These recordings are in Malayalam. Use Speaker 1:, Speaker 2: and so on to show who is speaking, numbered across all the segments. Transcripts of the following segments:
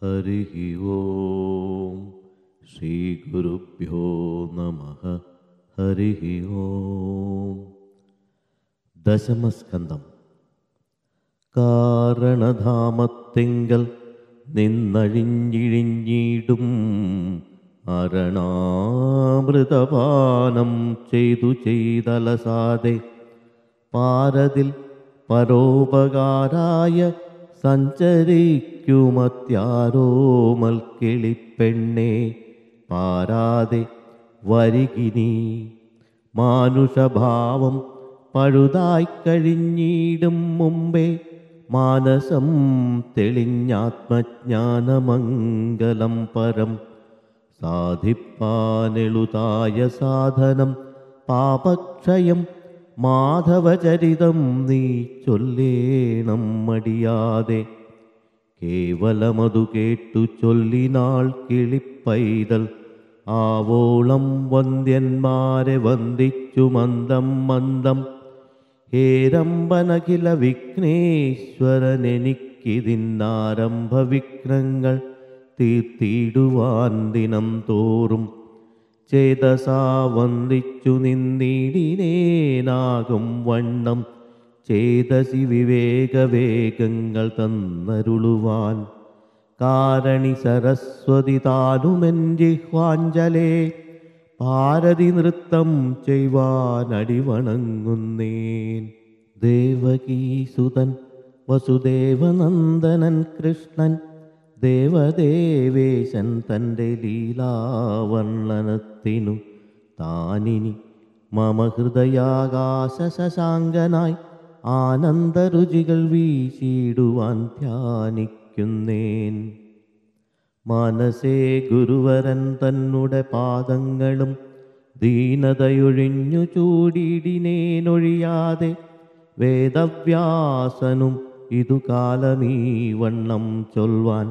Speaker 1: हरिः ॐ श्रीगुरुभ्यो नमः हरिः ॐ ദശമസ്കന്ധം കാരണധാമത്തിങ്കൽ നിന്നഴിഞ്ഞിഴിഞ്ഞിടും അരണാമൃതപാനം ചെയ്തു ചെയ്തലസാതെ പാരതിൽ പരോപകാരായ സഞ്ചരിക്കുമത്യാരോമൽ കിളിപ്പെണ്ണെ പാരാതെ വരികിനി മാനുഷഭാവം പഴുതായി കഴിഞ്ഞിടും മുമ്പേ മാനസം തെളിഞ്ഞാത്മജ്ഞാനമംഗലം പരം സാധിപ്പാനെളുതായ സാധനം പാപക്ഷയം മാധവചരിതം നീ ചൊല്ലേണം മടിയാതെ കേവലമതു കേട്ടു ചൊല്ലിനാൾ കിളിപ്പൈതൽ ആവോളം വന്ദ്യന്മാരെ വന്ദിച്ചു മന്ദം മന്ദം ഹേരമ്പനഖില വിഘ്നേശ്വരനെനിക്കിതിന്നാരംഭ വിഘ്നങ്ങൾ തീർത്തിടുവാൻ ദിനം തോറും ചേതസാ വന്ദിച്ചു നിന്നിടിനേനാകും വണ്ണം ചേതസി വിവേകവേഗങ്ങൾ തന്നരുളുവാൻ കാരണി സരസ്വതി താനുമെൻ ജിഹ്വാഞ്ജലേ ഭാരതി നൃത്തം ചെയ്യുവാൻ അടിവണങ്ങുന്നേൻ ദേവകീസുതൻ വസുദേവനന്ദനൻ കൃഷ്ണൻ ദേവദേവേശൻ തൻ്റെ ലീലാവർണ്ണനത്തിനു താനിനി മമ ഹൃദയാകാശ ശശാങ്കനായി ആനന്ദരുചികൾ വീശിടുവാൻ ധ്യാനിക്കുന്നേൻ മനസേ ഗുരുവരൻ തന്നുടെ പാദങ്ങളും ദീനതയൊഴിഞ്ഞു ചൂടിടിനേനൊഴിയാതെ വേദവ്യാസനും ഇതു കാലമീ വണ്ണം ചൊൽവാൻ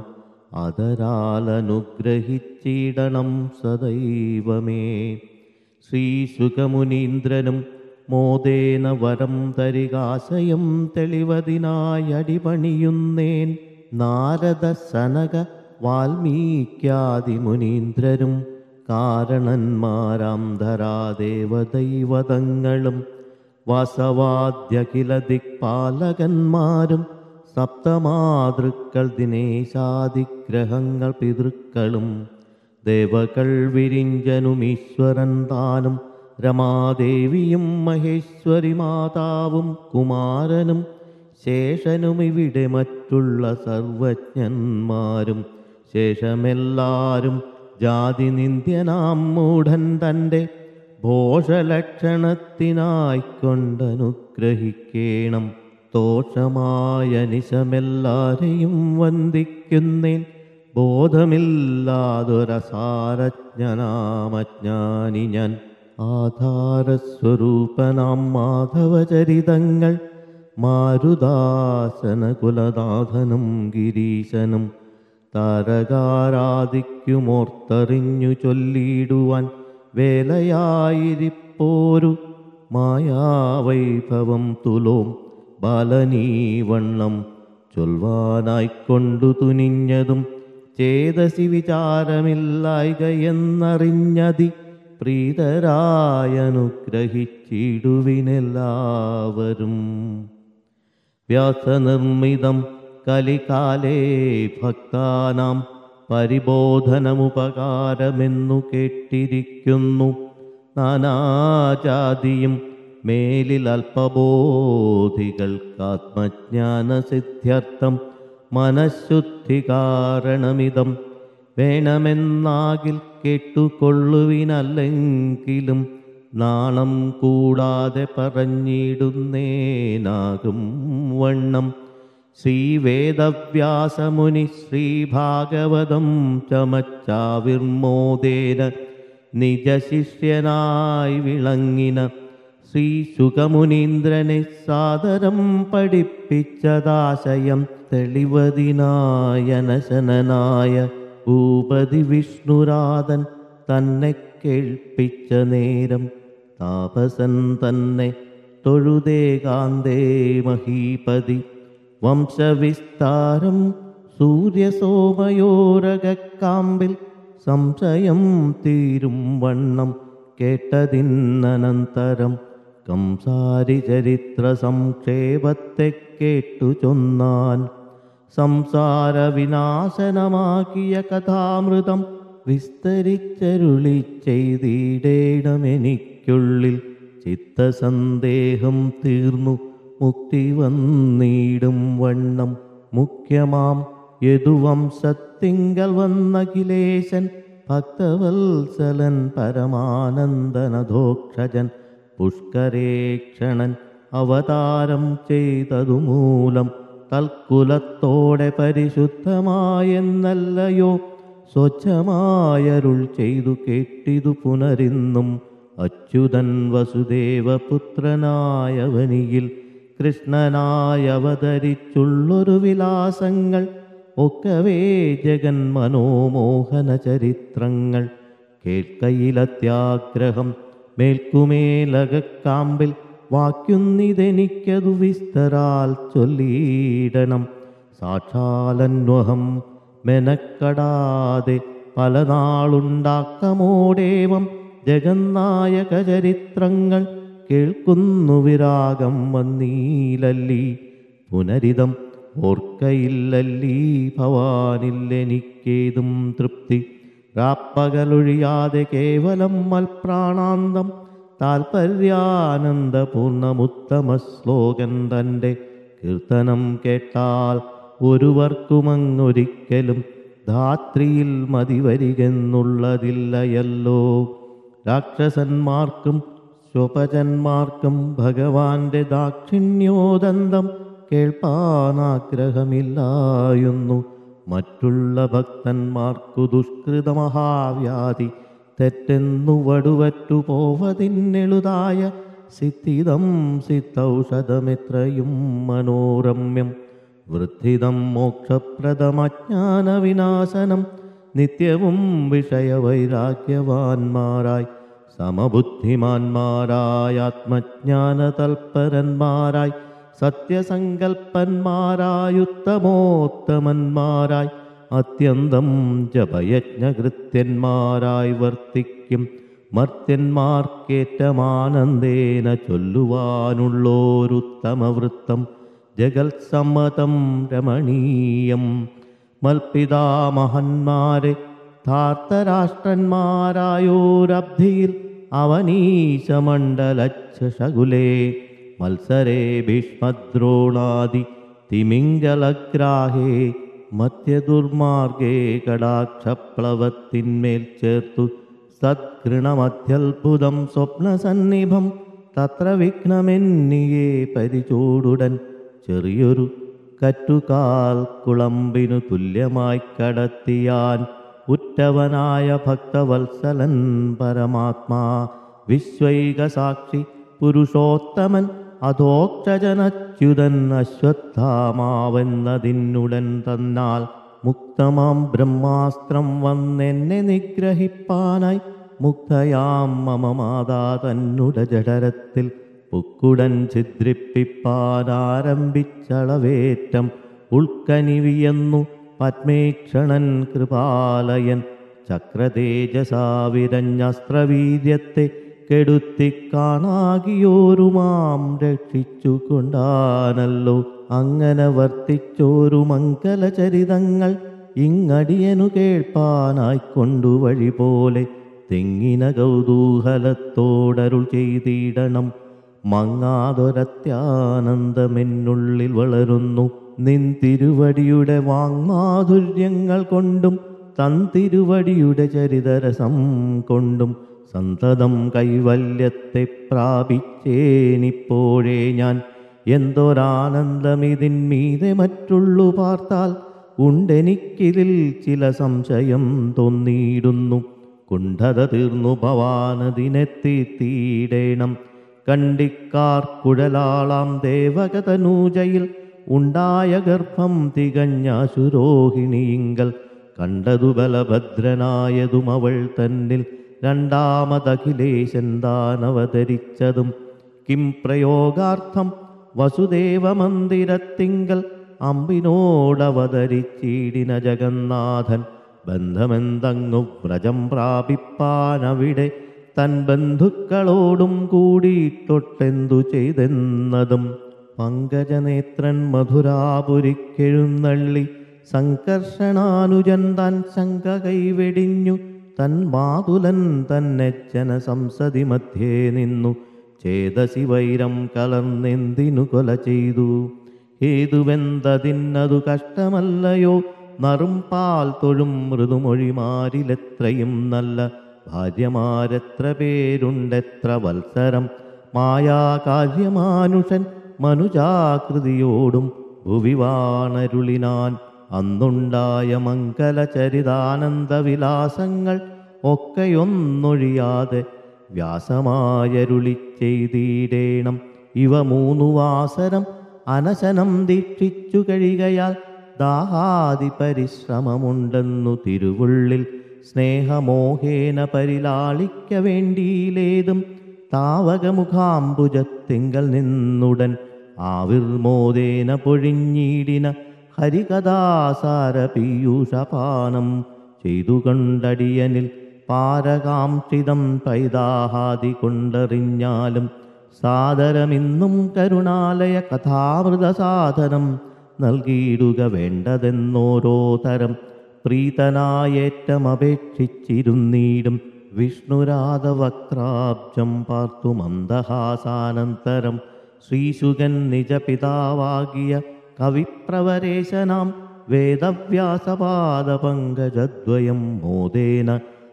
Speaker 1: അതരാലനുഗ്രഹിച്ചിടണം സദൈവമേ ശ്രീസുഖമുനീന്ദ്രനും മോദേന വരം തരികാശയം തെളിവതിനായി അടിപണിയുന്നേൻ നാരദ സനക വാൽമീക്യാദി മുനീന്ദ്രരും കാരണന്മാരാം ധരാദേവദൈവതങ്ങളും വസവാദ്യഖില ദിക്പാലകന്മാരും സപ്തമാതൃക്കൾ ദിനേശാദിഗ്രഹങ്ങൾ പിതൃക്കളും ദേവകൾ വിരിഞ്ചനും ഈശ്വരൻ താനും രമാദേവിയും മഹേശ്വരി മാതാവും കുമാരനും ശേഷനും ഇവിടെ മറ്റുള്ള സർവജ്ഞന്മാരും ശേഷമെല്ലാരും ജാതി നിന്ദ്യനാം മൂഢൻ തൻ്റെ ഭോഷലക്ഷണത്തിനായിക്കൊണ്ടനുഗ്രഹിക്കേണം ദോഷമായ നിശമെല്ലാരെയും വന്ദിക്കുന്നേൻ ബോധമില്ലാതൊരസാരജ്ഞനാമജ്ഞാനി ഞാൻ ആധാരസ്വരൂപനാം മാധവചരിതങ്ങൾ മാരുദാസന കുലനാഥനും ഗിരീശനും താരകാരാധിക്കുമോർത്തറിഞ്ഞു ചൊല്ലിയിടുവാൻ വേലയായിരിപ്പോരു മായാവൈഭവം തുലോം ബാലനീവണ്ണം ചൊൽവാനായിക്കൊണ്ടു തുനിഞ്ഞതും ചേതസി വിചാരമില്ലായികയെന്നറിഞ്ഞതി പ്രീതരായനുഗ്രഹിച്ചിടുവിനെല്ലാവരും വ്യാസനിർമ്മിതം കലികാലേ ഭക്താനാം പരിബോധനമുപകാരമെന്നു കേട്ടിരിക്കുന്നു നാനാജാതിയും മേലിൽ അല്പബോധികൾക്കാത്മജ്ഞാനസിദ്ധ്യർത്ഥം മനഃശുദ്ധി കാരണമിതം വേണമെന്നാകിൽ കേട്ടുകൊള്ളുവിനല്ലെങ്കിലും നാണം കൂടാതെ പറഞ്ഞിടുന്നേനാകും വണ്ണം ശ്രീവേദവ്യാസമുനി ശ്രീഭാഗവതം ചമച്ചാവിർമോദേന നിജശിഷ്യനായി വിളങ്ങിന ശ്രീസുഖമുനീന്ദ്രനെ സാദരം പഠിപ്പിച്ചതാശയം തെളിവതിനായനശനായ ഭൂപതി വിഷ്ണുരാധൻ തന്നെ കേൾപ്പിച്ച നേരം താപസൻ തന്നെ തൊഴുതേകാന്തേ മഹീപതി വംശവിസ്താരം സൂര്യസോമയോരകാമ്പിൽ സംശയം തീരും വണ്ണം കേട്ടതിന്നനന്തരം കംസാരി ചരിത്ര സംക്ഷേപത്തെ കേട്ടു ചൊന്നാൻ സംസാര വിനാശനമാക്കിയ കഥാമൃതം വിസ്തരിച്ചരുളി ചെയ്തിടേണമെനിക്കുള്ളിൽ ചിത്തസന്ദേഹം തീർന്നു മുക്തി വന്നിടും വണ്ണം മുഖ്യമാം യദുവംശത്തിങ്കൽ വന്ന കിലേശൻ ഭക്തവത്സലൻ പരമാനന്ദനധോക്ഷജൻ പുഷ്കരേക്ഷണൻ അവതാരം ചെയ്തതുമൂലം തൽക്കുലത്തോടെ പരിശുദ്ധമായെന്നല്ലയോ സ്വച്ഛമായരുൾ ചെയ്തു കേട്ടിതു പുനരിന്നും അച്യുതൻ വസുദേവപുത്രനായവനിയിൽ കൃഷ്ണനായ അവതരിച്ചുള്ളൊരു വിലാസങ്ങൾ ഒക്കവേ ജഗൻ മനോമോഹന ചരിത്രങ്ങൾ കേൾക്കയിലത്യാഗ്രഹം മേൽക്കുമേലകക്കാമ്പിൽ വാക്യുന്നിതെനിക്കതു വിസ്തരാൽ ചൊല്ലിയിടണം സാക്ഷാലന്വഹം മെനക്കടാതെ പല നാളുണ്ടാക്കമോടേവം ജഗന്നായക ചരിത്രങ്ങൾ കേൾക്കുന്നു വിരാഗം വന്നീലല്ലി പുനരിതം ഓർക്കയില്ലല്ലീ ഭവാനില്ലെനിക്കേതും തൃപ്തി രാപ്പകലൊഴിയാതെ കേവലം മൽപ്രാണാന്തം താൽപര്യാനന്ദപൂർണമുത്തമ ശ്ലോകൻ തൻ്റെ കീർത്തനം കേട്ടാൽ ഒരുവർക്കുമങ്ങൊരിക്കലും ധാത്രിയിൽ മതിവരികെന്നുള്ളതില്ലയല്ലോ രാക്ഷസന്മാർക്കും സ്വപജന്മാർക്കും ഭഗവാന്റെ ദാക്ഷിണ്യോദന്തം കേൾപ്പാനാഗ്രഹമില്ലായുന്നു മറ്റുള്ള ഭക്തന്മാർക്കു ദുഷ്കൃതമഹാവ്യാധി തെറ്റെന്നു വടുവറ്റു പോവതിന്നെളുതായ സിദ്ധിതം സിദ്ധൌഷധമെത്രയും മനോരമ്യം വൃദ്ധിതം മോക്ഷപ്രദമജ്ഞാനവിനാശനം നിത്യവും വിഷയവൈരാഗ്യവാന്മാരായി സമബുദ്ധിമാന്മാരായ ആത്മജ്ഞാനതൽപരന്മാരായി സത്യസങ്കൽപ്പന്മാരായുത്തമോത്തമന്മാരായി അത്യന്തം ജപയജ്ഞകൃത്യന്മാരായി വർത്തിക്കും മർത്യന്മാർക്കേറ്റമാനന്ദേന ചൊല്ലുവാനുള്ളോരുത്തമവൃത്തം ജഗത്സമ്മതം രമണീയം മൽപിതാമഹന്മാരെ ധാർത്തരാഷ്ട്രന്മാരായോരബ്ധിയിൽ അവനീശമണ്ഡലശകുലേ മത്സരേ ഭീഷ്മദ്രോണാദി തിമിംഗലഗ്രാഹേ മധ്യദുർമാർഗേ കടാക്ഷപ്ലവത്തിന്മേൽ ചേർത്തു സദ്ഘൃണമത്യത്ഭുതം സ്വപ്നസന്നിഭം തത്ര വിഘ്നമെന്നിയെ പരിചൂടുടൻ ചെറിയൊരു കറ്റുകാൽ കുളമ്പിനു തുല്യമായി കടത്തിയാൻ ഉറ്റവനായ ഭക്തവത്സലൻ പരമാത്മാ വിശ്വൈക സാക്ഷി പുരുഷോത്തമൻ അധോക്ഷജനച്യുതൻ അശ്വത്ഥാമാവെന്നതിനുടൻ തന്നാൽ മുക്തമാം ബ്രഹ്മാസ്ത്രം വന്നെന്നെ നിഗ്രഹിപ്പാനായി മുക്തയാം മമ മാതാ തന്നുട ജഠരത്തിൽ പുക്കുടൻ ഛിദ്രിപ്പിപ്പാനാരംഭിച്ചളവേറ്റം ഉൾക്കനിവിയെന്നു പത്മേക്ഷണൻ കൃപാലയൻ ചക്രതേജസാ വിരഞ്ഞസ്ത്രവീര്യത്തെ കെടുത്തി കാണാകിയോരുമാം രക്ഷിച്ചു കൊണ്ടാനല്ലോ അങ്ങനെ വർത്തിച്ചോരു മംഗലചരിതങ്ങൾ ഇങ്ങടിയനു കേൾപ്പാനായി കൊണ്ടു വഴി പോലെ തെങ്ങിന കൗതൂഹലത്തോടരുൾ ചെയ്തിടണം മങ്ങാതൊരത്യാനന്ദമെന്നുള്ളിൽ വളരുന്നു നിൻ തിരുവടിയുടെ വാങ്മാധുര്യങ്ങൾ കൊണ്ടും തൻ തിരുവടിയുടെ ചരിതരസം കൊണ്ടും സന്തതം കൈവല്യത്തെ പ്രാപിച്ചേനിപ്പോഴേ ഞാൻ എന്തൊരാനന്ദമിതിന്മീതെ മറ്റുള്ളു പാർത്താൽ ഉണ്ടെനിക്കിതിൽ ചില സംശയം തോന്നിയിടുന്നു കുണ്ഠത തീർന്നു ഭവാനതിനെത്തിത്തീടേണം കണ്ടിക്കാർ കുഴലാളാം ദേവകതനൂജയിൽ ഉണ്ടായ ഗർഭം തികഞ്ഞാശുരോഹിണിയിങ്കൽ കണ്ടതു ബലഭദ്രനായതും അവൾ തന്നിൽ രണ്ടാമതഖിലേശൻ താനവതരിച്ചതും കിം പ്രയോഗാർത്ഥം വസുദേവ മന്ദിരത്തിങ്കൽ അമ്പിനോടവതരിച്ചീടിന ജഗന്നാഥൻ ബന്ധമെന്തങ്ങു വ്രജം പ്രാപിപ്പാനവിടെ തൻ ബന്ധുക്കളോടും കൂടിയിട്ടൊട്ടെന്തു ചെയ്തെന്നതും പങ്കജനേത്രൻ മധുരാപുരിക്കെഴുന്നള്ളി സംകർഷണാനുജൻ താൻ ശങ്ക കൈവെടിഞ്ഞു തൻ മാതുലൻ തന്നെ ജനസംസതി മധ്യേ നിന്നു ചേതസി വൈരം കലർന്നെന്തിനു കൊല ചെയ്തു ഹേതുവെന്തതിന്നതു കഷ്ടമല്ലയോ നറും പാൽ തൊഴും മൃദുമൊഴിമാരിലെത്രയും നല്ല ഭാര്യമാരെത്ര പേരുണ്ടെത്ര വത്സരം മായാകാര്യമാനുഷൻ മനുജാകൃതിയോടും ഭുവിവാണരുളിനാൻ അന്നുണ്ടായ മംഗലചരിതാനന്ദവിലാസങ്ങൾ ഒക്കെയൊന്നൊഴിയാതെ വ്യാസമായരുളി ചെയ്തിടേണം ഇവ മൂന്നു വാസരം അനശനം ദീക്ഷിച്ചു കഴികയാൽ ദാഹാദി പരിശ്രമമുണ്ടെന്നു തിരുവുള്ളിൽ സ്നേഹമോഹേന പരിലാളിക്ക വേണ്ടിയിലേതും താവകമുഖാംബുജത്തിങ്കൽ നിന്നുടൻ ആവിർമോദേന പൊഴിഞ്ഞീടിന ഹരികഥാസാര പീയൂഷപാനം ചെയ്തു കണ്ടടിയനിൽ പാരകാംക്ഷിതം പൈതാഹാദി കൊണ്ടറിഞ്ഞാലും സാദരമിന്നും കരുണാലയ കഥാമൃത സാധനം നൽകിയിടുക വേണ്ടതെന്നോരോ തരം പ്രീതനായേറ്റമപേക്ഷിച്ചിരുന്നീടും വിഷ്ണുരാധവക്ത്രാബ്ജം പാർത്തു മന്ദഹാസാനന്തരം ശ്രീശുകൻ നിജപിതാവാകിയ കവിപ്രവരേശനാം വേദവ്യാസപാദപങ്കജദ്വയം മോദേന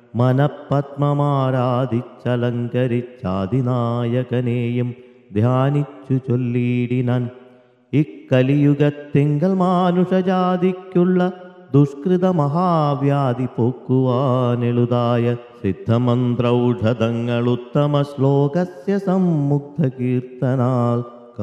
Speaker 1: മനപ്പത്മമാരാധിച്ചലങ്കരിച്ചാതിനായകനെയും ധ്യാനിച്ചു ചൊല്ലിയിടിനാൻ ഇക്കലിയുഗത്തിങ്കൽ മാനുഷജാതിക്കുള്ള ദുഷ്കൃത മഹാവ്യാധി പോക്കുവാനെളുതായ സിദ്ധമന്ത്രൗഷധങ്ങൾ ഉത്തമ ശ്ലോകസ്യ സമ്മുഗ്ധ കീർത്തനാൽ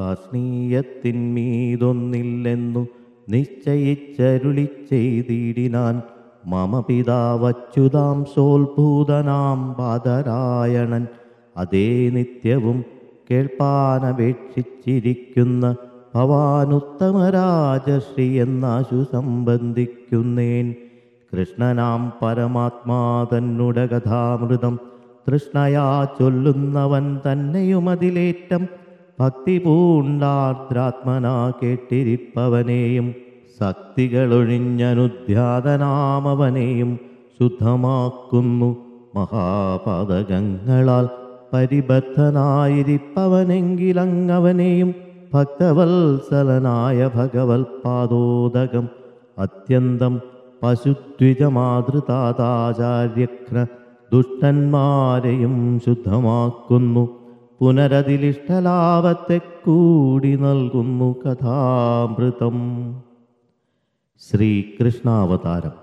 Speaker 1: കാഷ്ണീയത്തിന്മീതൊന്നില്ലെന്നു നിശ്ചയിച്ചരുളി ചെയ്തിടിനാൻ മമ പിതാവച്യുതാം സോത്ഭൂതനാം ബാദരായണൻ അതേ നിത്യവും കേൾപ്പാനപേക്ഷിച്ചിരിക്കുന്ന ഭവാനുത്തമരാജശ്രീ എന്നാശു സംബന്ധിക്കുന്നേൻ കൃഷ്ണനാം പരമാത്മാ തന്നുട കഥാമൃതം തൃഷ്ണയാ ചൊല്ലുന്നവൻ തന്നെയുമതിലേറ്റം ഭക്തി പൂണ്ടാർദ്രാത്മനാ കേട്ടിരിപ്പവനെയും ശക്തികളൊഴിഞ്ഞനുധ്യാതനാമവനെയും ശുദ്ധമാക്കുന്നു മഹാപാതകങ്ങളാൽ പരിബദ്ധനായിരിപ്പവനെങ്കിലങ്ങവനെയും ഭക്തവത്സലനായ ഭഗവത്പാദോദകം അത്യന്തം പശുദ്വിജമാതൃതാതാചാര്യഘ്ന ദുഷ്ടന്മാരെയും ശുദ്ധമാക്കുന്നു പുനരതിലിഷ്ടലാഭത്തെ കൂടി നൽകുന്നു കഥാമൃതം ശ്രീകൃഷ്ണാവതാരം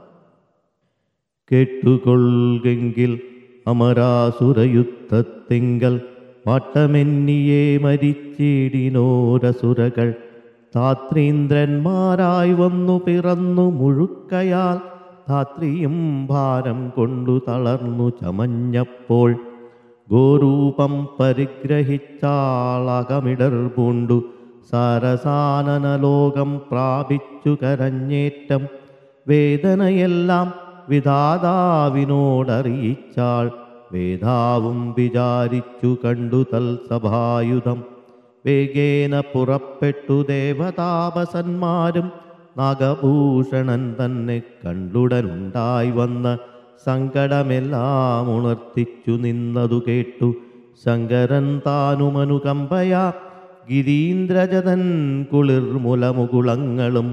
Speaker 1: കേട്ടുകൊള്ളുകെങ്കിൽ അമരാസുരയുദ്ധത്തിങ്കൽ വട്ടമെന്നിയെ മരിച്ചിടിനോരസുരകൾ ധാത്രീന്ദ്രന്മാരായി വന്നു പിറന്നു മുഴുക്കയാൽ ധാത്രിയും ഭാരം കൊണ്ടു തളർന്നു ചമഞ്ഞപ്പോൾ ഗോരൂപം പരിഗ്രഹിച്ചാളകമിടർ പൂണ്ടു സരസാനനലോകം പ്രാപിച്ചു കരഞ്ഞേറ്റം വേദനയെല്ലാം വിധാതാവിനോടറിയിച്ചാൾ വേദാവും വിചാരിച്ചു കണ്ടു തൽസഭായുധം വേഗേന പുറപ്പെട്ടു ദേവതാപസന്മാരും നാഗഭൂഷണൻ തന്നെ കണ്ടുടനുണ്ടായി വന്ന സങ്കടമെല്ലാം ഉണർത്തിച്ചു നിന്നതു കേട്ടു ശങ്കരൻ താനുമനുകമ്പയാ ഗിരീന്ദ്രജതൻ കുളിർമുലമുകുളങ്ങളും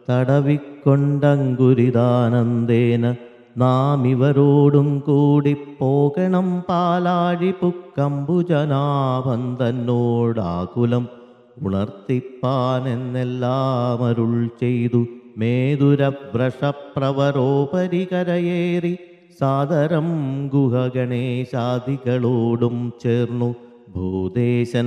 Speaker 1: തടവിക്കൊണ്ടങ്കുരിതാനന്ദേന നാം ഇവരോടും കൂടി പോകണം പാലാഴി പുക്കമ്പുജനാഭൻ തന്നോടാകുലം ഉണർത്തിപ്പാനെന്നെല്ലാം അരുൾ ചെയ്തു മേതുരവ്രഷപ്രവരോപരികരയേറി സാദരം ഗുഹഗണേശാദികളോടും ചേർന്നു ഭൂദേശൻ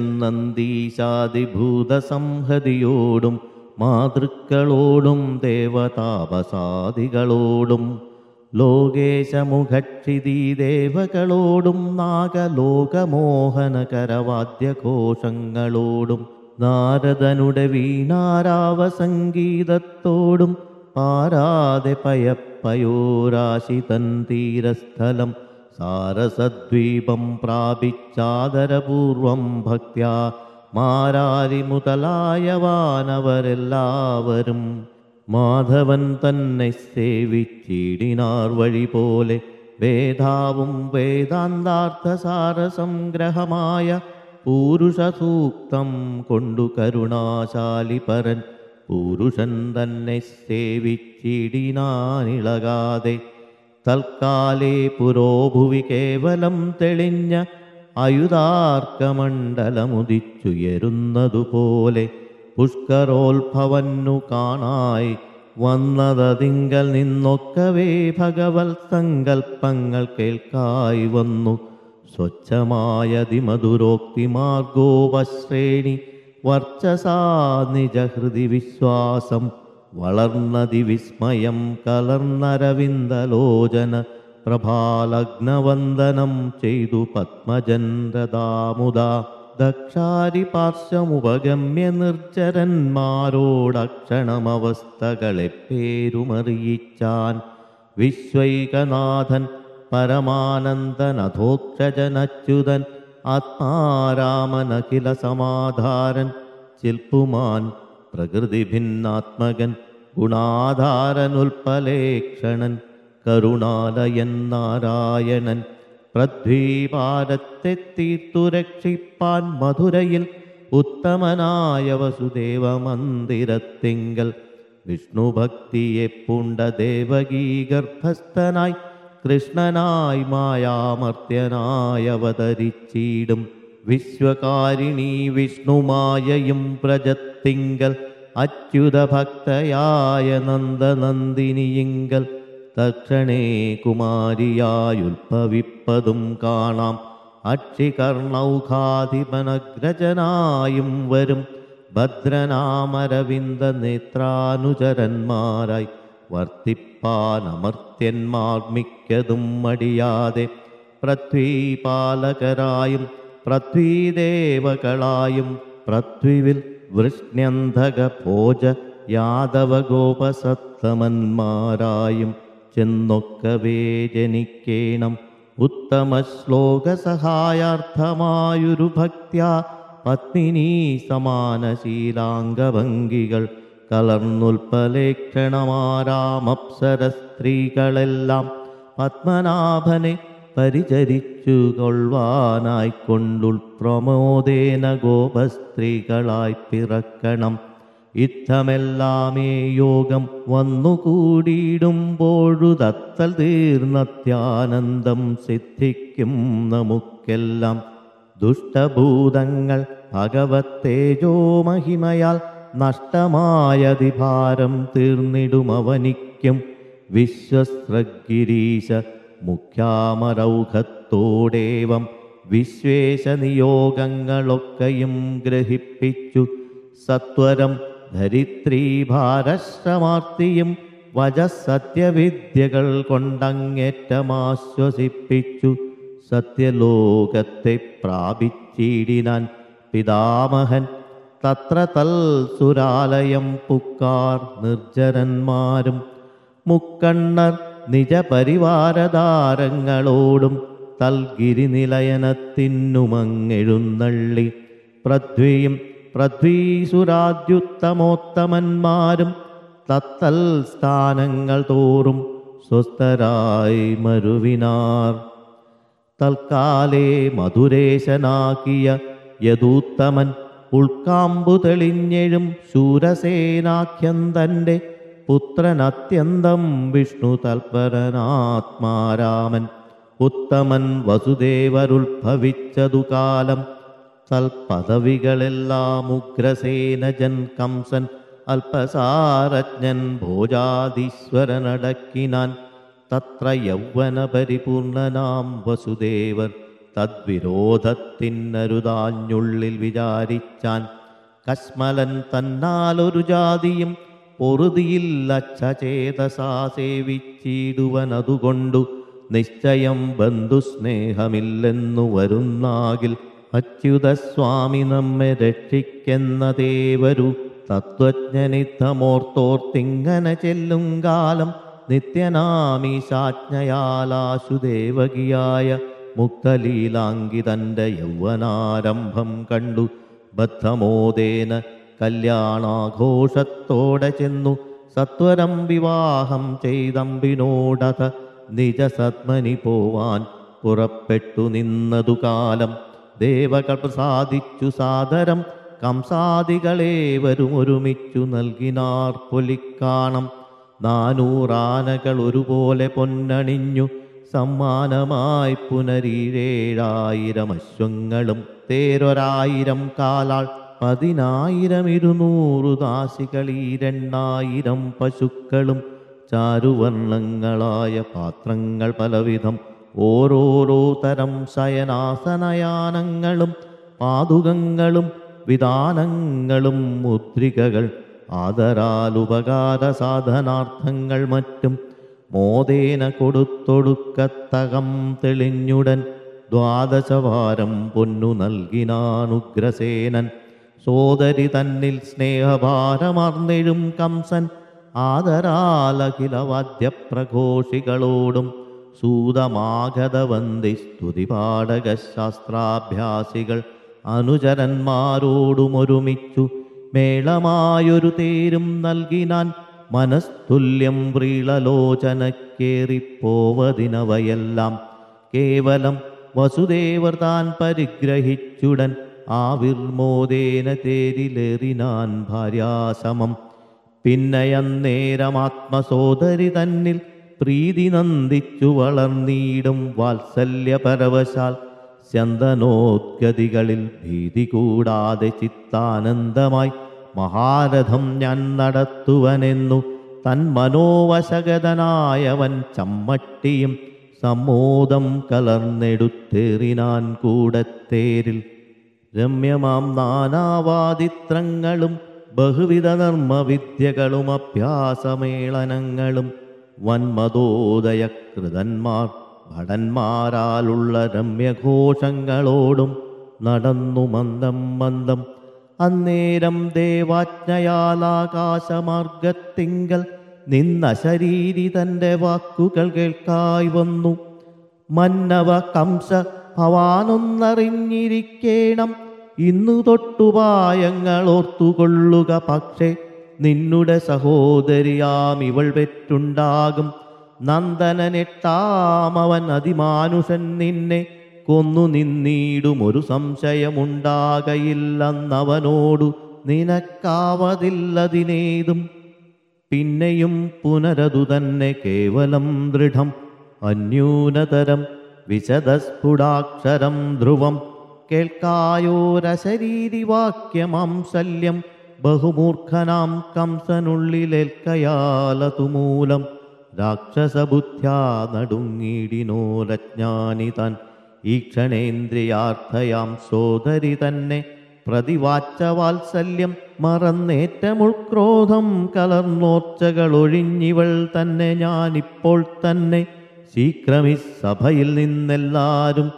Speaker 1: നന്ദീശാദിഭൂതസംഹതിയോടും മാതൃക്കളോടും ദേവതാപസാദികളോടും ലോകേശമുഖക്ഷിതി ദേവകളോടും നാഗലോകമോഹനകരവാദ്യഘോഷങ്ങളോടും നാരദനുടെ വീണാരാവ സംഗീതത്തോടും പാരാതെ പയപ്പയോരാശി തൻ തീരസ്ഥലം സാരസദ്വീപം പ്രാപിച്ചാദരപൂർവം ഭക്ത്യാ മാരാരി മുതലായ വാനവരെല്ലാവരും മാധവൻ തന്നെ സേവിച്ചിടിനാർ വഴി പോലെ വേദാവും വേദാന്താർത്ഥസാര സംഗ്രഹമായ പൂരുഷസൂക്തം കൊണ്ടു കരുണാശാലി പരൻ പുരുഷൻ തന്നെ സേവിച്ചിടിനാനിളകാതെ തൽക്കാലേ പുരോഭുവി കേവലം തെളിഞ്ഞ അയുതാർക്കമണ്ഡലമുദിച്ചുയരുന്നതുപോലെ പുഷ്കരോത്ഭവന്നു കാണായി വന്നതതിങ്കൽ നിന്നൊക്കവേ ഭഗവത് സങ്കൽപ്പങ്ങൾ കേൾക്കായി വന്നു സ്വച്ഛമായതിമധുരോക്തി മാർഗോപശ്രേണി വർച്ചസാ നിജഹൃതി വിശ്വാസം വളർന്നതി വിസ്മയം കലർന്നരവിന്ദലോചന പ്രഭാലഗ്നവന്ദനം ചെയ്തു പത്മജന്രദാമുദ ദക്ഷാരി പാർശ്വമുപഗമ്യ നിർജ്ജരന്മാരോടക്ഷണമവസ്ഥകളെ പേരുമറിയിച്ചാൻ വിശ്വൈകനാഥൻ പരമാനന്ദനധോക്ഷജനച്യുതൻ ആത്മാരാമനഖില സമാധാരൻ ചിൽപ്പുമാൻ പ്രകൃതി ഭിന്നാത്മകൻ ഗുണാധാരനുൽപ്പലേക്ഷണൻ കരുണാലയൻ നാരായണൻ പൃഥ്വീപാരത്തെ തീർത്തു രക്ഷിപ്പാൻ മധുരയിൽ ഉത്തമനായ വസുദേവ മന്ദിരത്തിങ്കൽ വിഷ്ണുഭക്തിയെ പൂണ്ട ദേവകീ ഗർഭസ്ഥനായി കൃഷ്ണനായി മായാമർത്യനായി അവതരിച്ചിടും വിശ്വകാരിണി വിഷ്ണുമായയും പ്രജത്തിങ്കൽ അച്യുത ഭക്തയായ നന്ദനന്ദിനിയിങ്കൽ തക്ഷണേ കുമാരിയായുൽഭവിപ്പതും കാണാം അക്ഷികർണൗഘാധിപനഗ്രജനായും വരും ഭദ്രനാമരവിന്ദ നേത്രാനുചരന്മാരായി വർത്തിപ്പാനമർത്യന്മാർ മിക്കതും മടിയാതെ പൃഥ്വീപാലകരായും പൃഥ്വീദേവകളായും പൃഥ്വിവിൽ വൃഷ്ണ്യന്ധക ഭോജ യാദവ ഗോപസത്തമന്മാരായും ചെന്നൊക്കവേ ജനിക്കേണം ഉത്തമ ശ്ലോക സഹായാർത്ഥമായൊരു ഭക്ത്യാ പത്മിനീ സമാനശീലാംഗഭംഗികൾ കലർന്നുൽപ്പലേക്ഷണമാരാമപ്സര സ്ത്രീകളെല്ലാം പത്മനാഭനെ പരിചരിച്ചു കൊള്ളുവാനായിക്കൊണ്ടുൾ പ്രമോദേന ഗോപസ്ത്രീകളായി പിറക്കണം ഇത്തമെല്ലാമേ യോഗം വന്നുകൂടിയിടുമ്പോഴു തത്തൽ തീർന്നത്യാനന്ദം സിദ്ധിക്കും നമുക്കെല്ലാം ദുഷ്ടഭൂതങ്ങൾ ഭഗവത്തേജോ മഹിമയാൽ നഷ്ടമായതിഭാരം തീർന്നിടുമവനിക്കും വിശ്വസ്രഗിരീശ മുഖ്യാമരൗഘത്തോടേവം വിശ്വേശ നിയോഗങ്ങളൊക്കെയും ഗ്രഹിപ്പിച്ചു സത്വരം ധരിത്രീഭാരശ്രമാർത്തിയും വജസത്യവിദ്യകൾ കൊണ്ടങ്ങേറ്റമാശ്വസിപ്പിച്ചു സത്യലോകത്തെ പ്രാപിച്ചിടിനാൻ പിതാമഹൻ തത്ര തൽ സുരാലയം പുക്കാർ നിർജ്ജരന്മാരും മുക്കണ്ണർ നിജപരിവാരതാരങ്ങളോടും തൽഗിരിനിലയനത്തിന്നുമങ്ങെഴുന്നള്ളി പൃഥ്വിയും പൃഥ്വീസുരാദ്യുത്തമോത്തമന്മാരും തത്തൽ സ്ഥാനങ്ങൾ തോറും സ്വസ്ഥരായി മരുവിനാർ തൽക്കാലേ മധുരേശനാക്കിയ യദൂത്തമൻ ഉൾക്കാമ്പു തെളിഞ്ഞെഴും ശൂരസേനാഖ്യൻ തൻ്റെ പുത്രൻ അത്യന്തം വിഷ്ണു തൽപരനാത്മാരാമൻ ഉത്തമൻ വസുദേവരുത്ഭവിച്ചതു കാലം തൽപദവികളെല്ലാം ഉഗ്രസേനജൻ കംസൻ അല്പസാരജ്ഞൻ ഭോജാതീശ്വരനടക്കിനാൻ തത്ര യൗവന പരിപൂർണനാം വസുദേവർ തദ്വിരോധത്തിനരുതാഞ്ഞുള്ളിൽ വിചാരിച്ചാൻ കശ്മലൻ തന്നാലൊരു ജാതിയും പൊറുതിയില്ലച്ചചേതസാ സേവിച്ചിടുവനതുകൊണ്ടു നിശ്ചയം ബന്ധുസ്നേഹമില്ലെന്നു വരുന്നാകിൽ അച്യുതസ്വാമി നമ്മെ രക്ഷിക്കുന്ന ദേവരു തത്വജ്ഞനിത്തമോർത്തോർത്തിങ്ങനെ ചെല്ലും കാലം നിത്യനാമീശാജ്ഞയാലാശുദേവകിയായ മുക്തലീലാങ്കിതന്റെ യൗവനാരംഭം കണ്ടു ബദ്ധമോദേന കല്യാണാഘോഷത്തോടെ ചെന്നു സത്വരം വിവാഹം ചെയ്തമ്പിനോടത നിജസത്മനി പോവാൻ പുറപ്പെട്ടു നിന്നതു കാലം ദേവകൾ സാധിച്ചു സാദരം കംസാദികളേവരും ഒരുമിച്ചു നൽകിനാർ പൊലിക്കാണം നാനൂറാനകൾ ഒരുപോലെ പൊന്നണിഞ്ഞു സമ്മാനമായി പുനരീഴേഴായിരം അശ്വങ്ങളും തേരൊരായിരം കാലാൾ പതിനായിരം ഇരുന്നൂറു ദാസികൾ ഈ രണ്ടായിരം പശുക്കളും ചാരുവർണ്ണങ്ങളായ പാത്രങ്ങൾ പലവിധം ഓരോരോ തരം ശയനാസനയാനങ്ങളും പാതുകങ്ങളും വിധാനങ്ങളും മുദ്രികകൾ ആദരാൽ ഉപകാര സാധനാർത്ഥങ്ങൾ മറ്റും മോദേന കൊടുത്തൊടുക്കത്തകം തെളിഞ്ഞുടൻ ദ്വാദശവാരം പൊന്നു നൽകിനാനുഗ്രസേനൻ സോദരി തന്നിൽ സ്നേഹഭാരമർന്നെഴും കംസൻ ആദരാലഖില വാദ്യപ്രഘോഷികളോടും സൂതമാഗതവന്തി സ്തുതിപാഠക ശാസ്ത്രാഭ്യാസികൾ അനുചരന്മാരോടും ഒരുമിച്ചു മേളമായൊരു തേരും നൽകിനാൻ മനസ്തുല്യം വ്രീളലോചനക്കേറിപ്പോവതിനവയെല്ലാം കേവലം വസുദേവർ താൻ പരിഗ്രഹിച്ചുടൻ ആവിർമോദേന തേരിലേറിനാൻ ഭാര്യാസമം പിന്നയന്നേരമാത്മസോദരി തന്നിൽ പ്രീതി നന്ദിച്ചു വളർന്നീടും വാത്സല്യപരവശാൽ സ്യന്തനോദ്ഗതികളിൽ ഭീതി കൂടാതെ ചിത്താനന്ദമായി മഹാരഥം ഞാൻ നടത്തുവനെന്നു തൻ മനോവശഗതനായവൻ ചമ്മട്ടിയും സമ്മോദം കലർന്നെടുത്തേറിനാൻ കൂടത്തേരിൽ രമ്യമാം നാനാവാദിത്രങ്ങളും ബഹുവിധ നർമ്മവിദ്യകളും അഭ്യാസമേളനങ്ങളും വന്മതോദയകൃതന്മാർ ഭടന്മാരാലുള്ള രമ്യഘോഷങ്ങളോടും നടന്നു മന്ദം മന്ദം അന്നേരം ദേവാജ്ഞയാലാകാശമാർഗത്തിങ്കൽ നിന്ന ശരീരി തൻ്റെ വാക്കുകൾ കേൾക്കായി വന്നു മന്നവ കംസ ഭവാനൊന്നറിഞ്ഞിരിക്കേണം ഇന്നു തൊട്ടുപായങ്ങൾ ഓർത്തുകൊള്ളുക പക്ഷേ നിന്നുടെ സഹോദരിയാം ഇവൾ പെറ്റുണ്ടാകും നന്ദനനെട്ടാമവൻ അതിമാനുഷൻ നിന്നെ കൊന്നു നിന്നീടും ഒരു സംശയമുണ്ടാകയില്ലെന്നവനോടു നിനക്കാവതില്ലതിനേതും പിന്നെയും പുനരതു തന്നെ കേവലം ദൃഢം അന്യൂനതരം വിശദസ്ഫുടാക്ഷരം ധ്രുവം കേൾക്കായോരശരീരിവാക്യമാം ശല്യം ബഹുമൂർഖനാം കംസനുള്ളിലേൽക്കയാലതുമൂലം രാക്ഷസബുദ്ധ്യാ നടുങ്ങിടിനോരജ്ഞാനി താൻ ഈക്ഷണേന്ദ്രിയാർത്ഥയാം സോദരി തന്നെ പ്രതിവാച്ചവാത്സല്യം മറന്നേറ്റമുൾക്രോധം കലർന്നോർച്ചകൾ ഒഴിഞ്ഞിവൾ തന്നെ ഞാനിപ്പോൾ തന്നെ ശീഘ്രമി സഭയിൽ നിന്നെല്ലാരും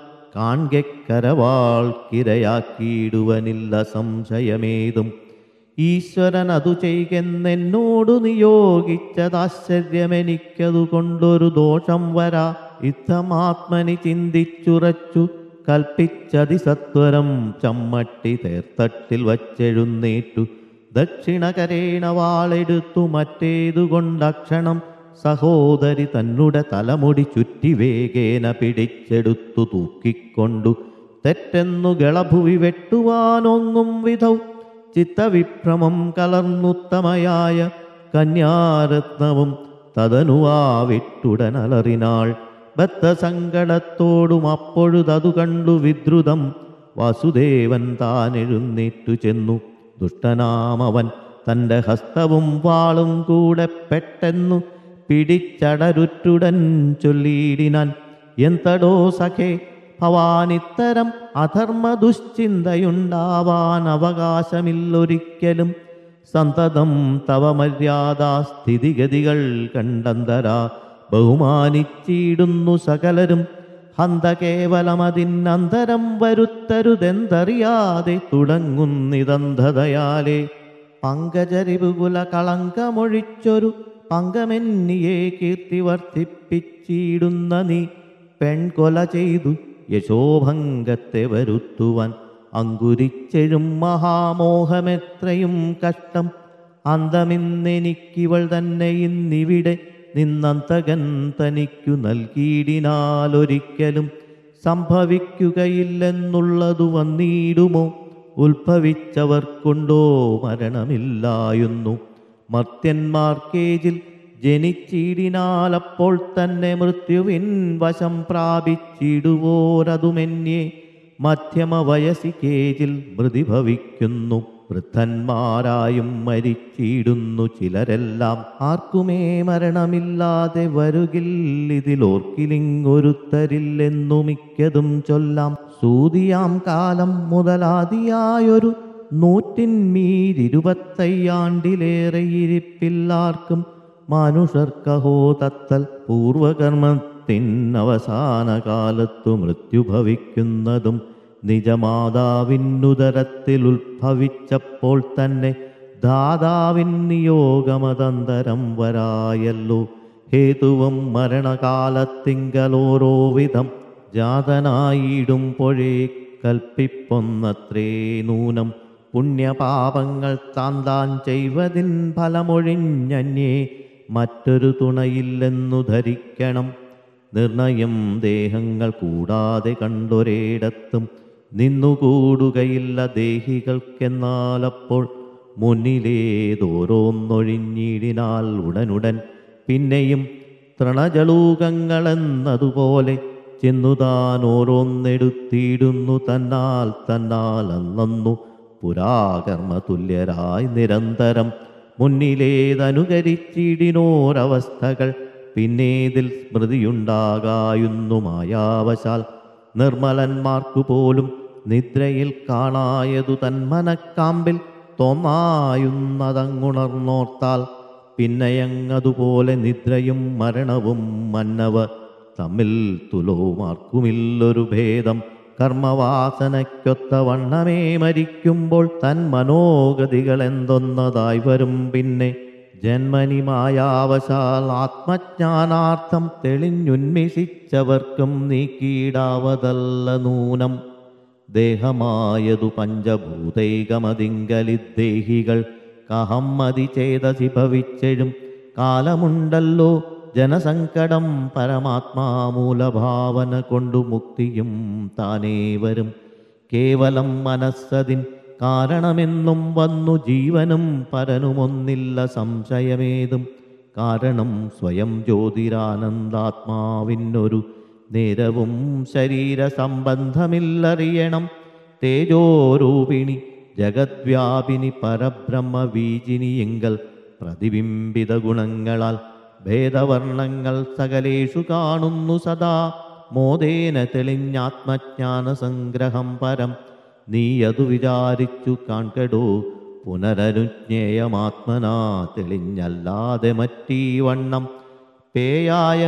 Speaker 1: കാൺകെക്കരവാൾക്കിരയാക്കിയിടുവനില്ല സംശയമേതും ഈശ്വരൻ അതു ചെയ്തെന്നോടു നിയോഗിച്ചതാശ്ചര്യമെനിക്കതു കൊണ്ടൊരു ദോഷം വരാ ഇത്തമാത്മനി ചിന്തിച്ചുറച്ചു കൽപ്പിച്ചതിസത്വരം ചമ്മട്ടി തേർത്തട്ടിൽ വച്ചെഴുന്നേറ്റു ദക്ഷിണകരേണ വാളെടുത്തു മറ്റേതുകൊണ്ടക്ഷണം സഹോദരി തന്നുടെ തലമുടി ചുറ്റി വേഗേന പിടിച്ചെടുത്തു തൂക്കിക്കൊണ്ടു തെറ്റെന്നു ഗളഭുവി വെട്ടുവാനൊങ്ങും വിധൗ ചിത്തവിഭ്രമം കലർന്നുത്തമയായ കന്യാരത്നവും തതനുവാ വിട്ടുടനലറിനാൾ ബദ്ധസങ്കടത്തോടും അപ്പൊഴുതതു കണ്ടു വിദ്രുതം വാസുദേവൻ താൻ എഴുന്നേറ്റു ചെന്നു ദുഷ്ടനാമവൻ തൻ്റെ ഹസ്തവും വാളും കൂടെ പെട്ടെന്നു പിടിച്ചടരുറ്റുടൻ ചൊല്ലിയിടിനാൻ എന്തടോ സഖേ ഭവാനിത്തരം അധർമ്മ ദുശ്ചിന്തയുണ്ടാവാൻ അവകാശമില്ലൊരിക്കലും സന്തതം തവ മര്യാദാ സ്ഥിതിഗതികൾ കണ്ടന്തരാ ബഹുമാനിച്ചിടുന്നു സകലരും ഹന്ത കേവലമതിന്നന്തരം വരുത്തരുതെന്തറിയാതെ തുടങ്ങുന്നിതന്ധതയാലേ പങ്കജരിപുകുല കളങ്കമൊഴിച്ചൊരു പങ്കമെന്നിയെ കീർത്തി വർദ്ധിപ്പിച്ചിടുന്ന നീ പെൺകൊല ചെയ്തു യശോഭംഗത്തെ വരുത്തുവാൻ അങ്കുരിച്ചെഴും മഹാമോഹമെത്രയും കഷ്ടം അന്തമിന്നെനിക്കിവൾ തന്നെ ഇന്നിവിടെ നിന്നന്തകൻ തനിക്കു നൽകിയിടിനാലൊരിക്കലും സംഭവിക്കുകയില്ലെന്നുള്ളതു വന്നിടുമോ ഉത്ഭവിച്ചവർക്കുണ്ടോ മരണമില്ലായുന്നു മർത്യന്മാർക്കേജിൽ ജനിച്ചിടിനാലപ്പോൾ തന്നെ മൃത്യുവിൻ വശം പ്രാപിച്ചിടുവോരതുമെന്യേ മധ്യമ വയസ്സി കേജിൽ മൃതി ഭവിക്കുന്നു വൃദ്ധന്മാരായും മരിച്ചിടുന്നു ചിലരെല്ലാം ആർക്കുമേ മരണമില്ലാതെ വരുകില്ലിതിലോർക്കിലിങ്ങൊരുത്തരില്ലെന്നു മിക്കതും ചൊല്ലാം സൂതിയാം കാലം മുതലാദിയായൊരു നൂറ്റിന്മീരിരുപത്തയ്യാണ്ടിലേറെ ഇരിപ്പില്ലാർക്കും മനുഷ്യർക്കഹോ തത്തൽ പൂർവകർമ്മത്തിനവസാന കാലത്തു മൃത്യു ഭവിക്കുന്നതും നിജമാതാവിന്നുദരത്തിൽ ഉത്ഭവിച്ചപ്പോൾ തന്നെ ദാതാവിൻ നിയോഗമതന്തരം വരായല്ലോ ഹേതുവും മരണകാലത്തിങ്കലോരോ വിധം ജാതനായിടുമ്പോഴേ കൽപ്പിപ്പൊന്നത്രേ നൂനം പുണ്യപാപങ്ങൾ താൻ താൻ ചെയ്വതിൻ ഫലമൊഴിഞ്ഞന്യേ മറ്റൊരു തുണയില്ലെന്നു ധരിക്കണം നിർണയം ദേഹങ്ങൾ കൂടാതെ കണ്ടൊരേടത്തും നിന്നുകൂടുകയില്ല ദേഹികൾക്കെന്നാലപ്പോൾ മുന്നിലേതോരോന്നൊഴിഞ്ഞിടിനാൽ ഉടനുടൻ പിന്നെയും തൃണജളൂകങ്ങളെന്നതുപോലെ ചെന്നുതാൻ ഓരോന്നെടുത്തിടുന്നു തന്നാൽ തന്നാൽ അന്നു പുരാകർമ്മ തുല്യരായി നിരന്തരം മുന്നിലേതനുകരിച്ചിടിനോരവസ്ഥകൾ പിന്നേതിൽ സ്മൃതിയുണ്ടാകായുന്നു മായാവശാൽ നിർമ്മലന്മാർക്കു പോലും നിദ്രയിൽ കാണായതു തന്മനക്കാമ്പിൽ തോന്നായുന്നതങ്ങുണർന്നോർത്താൽ പിന്നെയങ്ങതുപോലെ നിദ്രയും മരണവും മന്നവ തമ്മിൽ തുലോമാർക്കുമില്ലൊരു ഭേദം കർമ്മവാസനയ്ക്കൊത്ത വണ്ണമേ മരിക്കുമ്പോൾ തൻ മനോഗതികൾ എന്തൊന്നതായി വരും പിന്നെ ജന്മനി മായാവശാൽ ആത്മജ്ഞാനാർത്ഥം തെളിഞ്ഞുന്മിഷിച്ചവർക്കും നീക്കിയിടാവതല്ല നൂനം ദേഹമായതു പഞ്ചഭൂതൈകമതിങ്കലിദ്ദേഹികൾ കഹമ്മതി ചേതസി ഭവിച്ചെഴും കാലമുണ്ടല്ലോ ജനസങ്കടം പരമാത്മാമൂലഭാവന കൊണ്ടു മുക്തിയും താനേ വരും കേവലം മനസ്സതിൻ കാരണമെന്നും വന്നു ജീവനും പരനുമൊന്നില്ല സംശയമേതും കാരണം സ്വയം ജ്യോതിരാനന്ദാത്മാവിനൊരു നേരവും ശരീര സംബന്ധമില്ലറിയണം തേജോരൂപിണി ജഗദ്വ്യാപിനി പരബ്രഹ്മവീജിനിയെങ്കൽ പ്രതിബിംബിത ഗുണങ്ങളാൽ ഭേദവർണ്ണങ്ങൾ സകലേഷു കാണുന്നു സദാ മോദേന തെളിഞ്ഞാത്മജ്ഞാന സംഗ്രഹം പരം നീ അതു വിചാരിച്ചു കാൺകടോ പുനരനുജ്ഞേയമാത്മനാ തെളിഞ്ഞല്ലാതെ മറ്റീ വണ്ണം പേയായ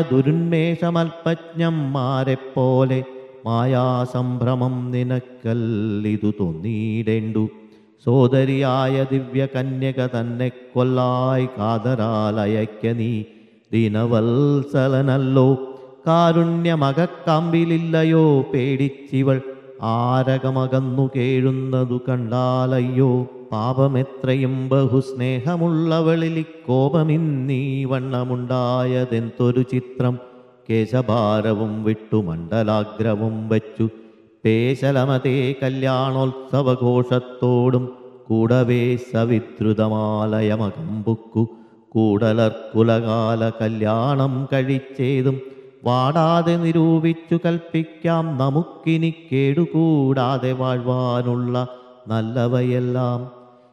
Speaker 1: ദുരുന്മേഷമൽപജ്ഞന്മാരെപ്പോലെ മായാസംഭ്രമം നിനക്കല്ലിതു തോന്നിയിടേണ്ടു സോദരിയായ ദിവ്യകന്യക തന്നെ കൊല്ലായി കാതരാലയക്ക നീ ദീനവത്സലനല്ലോ കാരുണ്യമകക്കാമ്പിലില്ലയോ പേടിച്ചിവൾ ആരകമകന്നു കേഴുന്നതു കണ്ടാലയ്യോ പാപമെത്രയും ബഹുസ്നേഹമുള്ളവളിൽ കോപമിന്നീ വണ്ണമുണ്ടായതെന്തൊരു ചിത്രം കേശഭാരവും വിട്ടു മണ്ഡലാഗ്രവും വച്ചു പേശലമതേ കല്യാണോത്സവഘോഷത്തോടും കൂടവേ സവിദ്രുതമാലയമകമ്പുക്കു കൂടലർക്കുലകാല കല്യാണം കഴിച്ചേതും വാടാതെ നിരൂപിച്ചു കൽപ്പിക്കാം നമുക്കിനി കേടുകൂടാതെ വാഴ്വാനുള്ള നല്ലവയെല്ലാം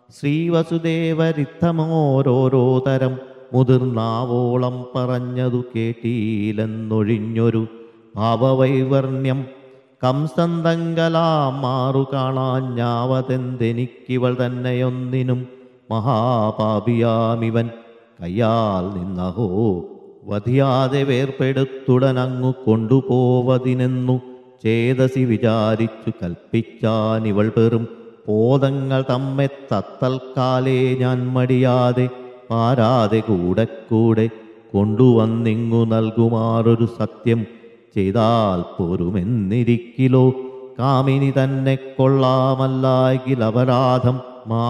Speaker 1: ശ്രീവസുദേവരിത്തമോരോരോ തരം മുതിർന്നാവോളം പറഞ്ഞതു കേട്ടീലെന്നൊഴിഞ്ഞൊരു ഭാവവൈവർണ്യം കംസന്തങ്കലാം മാറു കാണാഞ്ഞാവതെന്തെനിക്കിവൾ തന്നെയൊന്നിനും മഹാപാപിയാമിവൻ കയ്യാൽ നിന്നഹോ വധിയാതെ വേർപെടുത്തുടനങ്ങു കൊണ്ടുപോവതിനെന്നു ചേതസി വിചാരിച്ചു കൽപ്പിച്ചാൻ ഇവൾ പെറും പോതങ്ങൾ തമ്മെ തത്തൽക്കാലേ ഞാൻ മടിയാതെ പാരാതെ കൂടെ കൂടെ കൊണ്ടുവന്നിങ്ങു നൽകുമാറൊരു സത്യം ചെയ്താൽ പോരുമെന്നിരിക്കിലോ കാമിനി തന്നെ കൊള്ളാമല്ലായെങ്കിൽ അപരാധം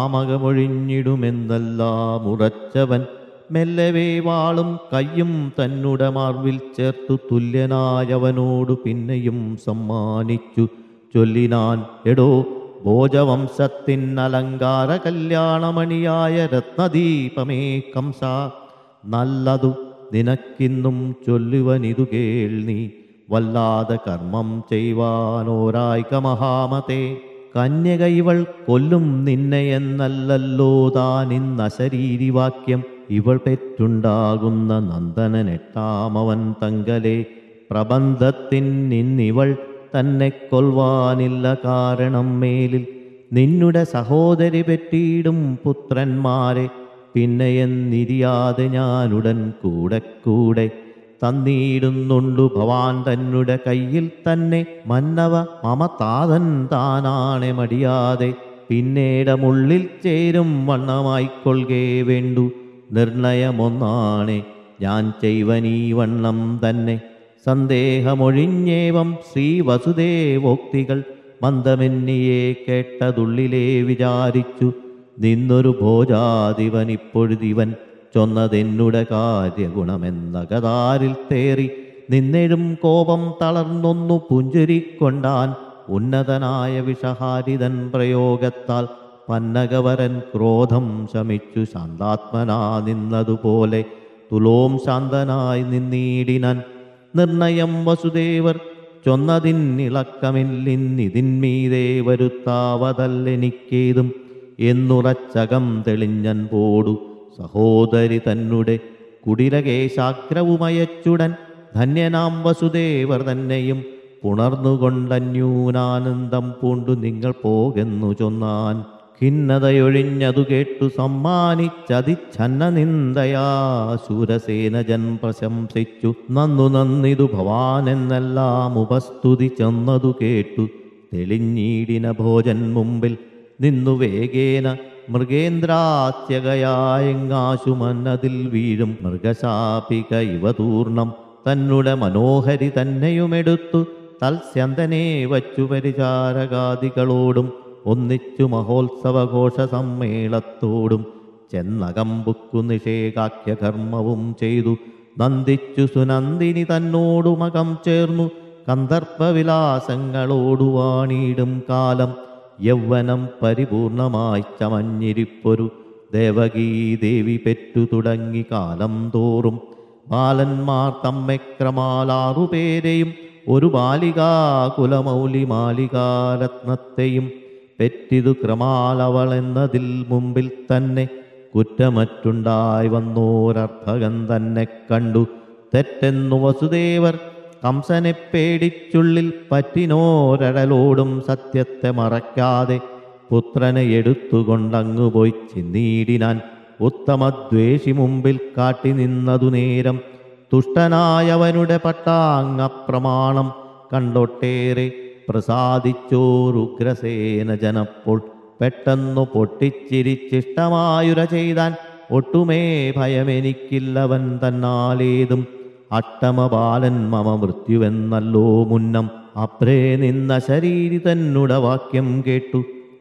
Speaker 1: മാമകമൊഴിഞ്ഞിടുമെന്നെല്ലാം ഉറച്ചവൻ മെല്ലവേ വാളും കയ്യും തന്നുടെ മാർവിൽ ചേർത്തു തുല്യനായവനോടു പിന്നെയും സമ്മാനിച്ചു ചൊല്ലിനാൻ എടോ ഭോജവംശത്തിൻ അലങ്കാര കല്യാണമണിയായ രത്നദീപമേ കംസ നല്ലതു നിനക്കിന്നും ചൊല്ലുവനിതു കേൾ നീ വല്ലാതെ കർമ്മം ചെയ്യുവാനോരായിക മഹാമതേ കന്യക ഇവൾ കൊല്ലും നിന്നെ എന്നല്ലല്ലോ താനിന്നശരീരി വാക്യം ഇവൾ പെറ്റുണ്ടാകുന്ന നന്ദനനെട്ടാമവൻ തങ്കലെ പ്രബന്ധത്തിൻ നിന്നിവൾ തന്നെ കൊൽവാനില്ല കാരണം മേലിൽ നിന്നുടെ സഹോദരി പെറ്റിയിടും പുത്രന്മാരെ പിന്നെ എന്നിരിയാതെ ഞാനുടൻ കൂടെ കൂടെ തന്നീടുന്നുണ്ടു ഭവാൻ തന്നുടെ കയ്യിൽ തന്നെ മന്നവ മമ താതൻ താനാണെ മടിയാതെ പിന്നീടമുള്ളിൽ ചേരും വണ്ണമായിക്കൊള്ളുകേ വേണ്ടു നിർണയമൊന്നാണെ ഞാൻ ചെയ്വനീ വണ്ണം തന്നെ സന്ദേഹമൊഴിഞ്ഞേവം ശ്രീ വസുദേവോക്തികൾ മന്ദമെന്നിയെ കേട്ടതുള്ളിലേ വിചാരിച്ചു നിന്നൊരു ഭോജാതിവൻ ഇപ്പൊഴുതിവൻ ചൊന്നതെന്നുടെ കാര്യഗുണമെന്ന കതാരിൽ തേറി നിന്നെഴും കോപം തളർന്നൊന്നു പുഞ്ചുരിക്കൊണ്ടാൻ ഉന്നതനായ വിഷഹാരിതൻ പ്രയോഗത്താൽ പന്നകവരൻ ക്രോധം ശമിച്ചു ശാന്താത്മനാ നിന്നതുപോലെ തുലോം ശാന്തനായി നിന്നീടിനൻ നിർണയം വസുദേവർ ചൊന്നതിന്നിളക്കമില്ലിന്നിതിന്മീതേ വരുത്താവതല്ലെനിക്കേതും എന്നുറച്ചകം തെളിഞ്ഞൻ പോടു സഹോദരി തന്നെ കുടിലകേശാഗ്രവുമയച്ചുടൻ ധന്യനാം വസുദേവർ തന്നെയും പുണർന്നുകൊണ്ടന്യൂനാനന്ദം പൂണ്ടു നിങ്ങൾ പോകെന്നു ചൊന്നാൻ ഖിന്നതയൊഴിഞ്ഞതു കേട്ടു സമ്മാനിച്ചതിച്ഛന്ന നിന്ദയാ ശൂരസേനജൻ പ്രശംസിച്ചു നന്നു നന്നിതു ഭവാൻ എന്നെല്ലാം ഉപസ്തുതി ചെന്നതു കേട്ടു തെളിഞ്ഞീടിന ഭോജൻ മുമ്പിൽ നിന്നു വേഗേന മൃഗേന്ദ്രാത്യകയായെങ്ങാശു മന്നതിൽ വീഴും മൃഗശാപിക ഇവ തൂർണം തന്നെ മനോഹരി തന്നെയുമെടുത്തു തൽസ്യന്തനെ വച്ചു പരിചാരകാദികളോടും ഒന്നിച്ചു മഹോത്സവഘോഷ സമ്മേളത്തോടും ചെന്നകമ്പുക്കു നിഷേകാഖ്യ കർമ്മവും ചെയ്തു നന്ദിച്ചു സുനന്ദിനി തന്നോടുമകം ചേർന്നു കന്ദർപ്പവിലാസങ്ങളോടു വാണിയിടും കാലം യൗവനം പരിപൂർണമായി ചമഞ്ഞിരിപ്പൊരു ദേവകീ ദേവി പെറ്റു തുടങ്ങി കാലം തോറും ബാലന്മാർ തമ്മെ ക്രമാലാറുപേരെയും ഒരു ബാലികാ കുലമൗലി മാലികാരത്നത്തെയും പെറ്റിതു ക്രമാലവൾ എന്നതിൽ മുമ്പിൽ തന്നെ കുറ്റമറ്റുണ്ടായി വന്നോരർഭകൻ തന്നെ കണ്ടു തെറ്റെന്നു വസുദേവർ കംസനെ പേടിച്ചുള്ളിൽ പറ്റിനോരടലോടും സത്യത്തെ മറയ്ക്കാതെ പുത്രനെ എടുത്തുകൊണ്ടങ്ങു പോയി ചിന്നീടിനാൻ ഉത്തമദ്വേഷി മുമ്പിൽ കാട്ടി നിന്നതു നേരം തുഷ്ടനായവനുടെ പട്ടാങ്ങപ്രമാണം കണ്ടൊട്ടേറെ പ്രസാദിച്ചോരുഗ്രസേന ജനപ്പോൾ പെട്ടെന്നു പൊട്ടിച്ചിരിച്ചിഷ്ടമായുര ചെയ്താൻ ഒട്ടുമേ ഭയമെനിക്കില്ലവൻ തന്നാലേതും അഷ്ടമബാലൻ മമ മൃത്യുവെന്നല്ലോ മുന്നം അപ്രേ നിന്ന ശരീരി തന്നുട വാക്യം കേട്ടു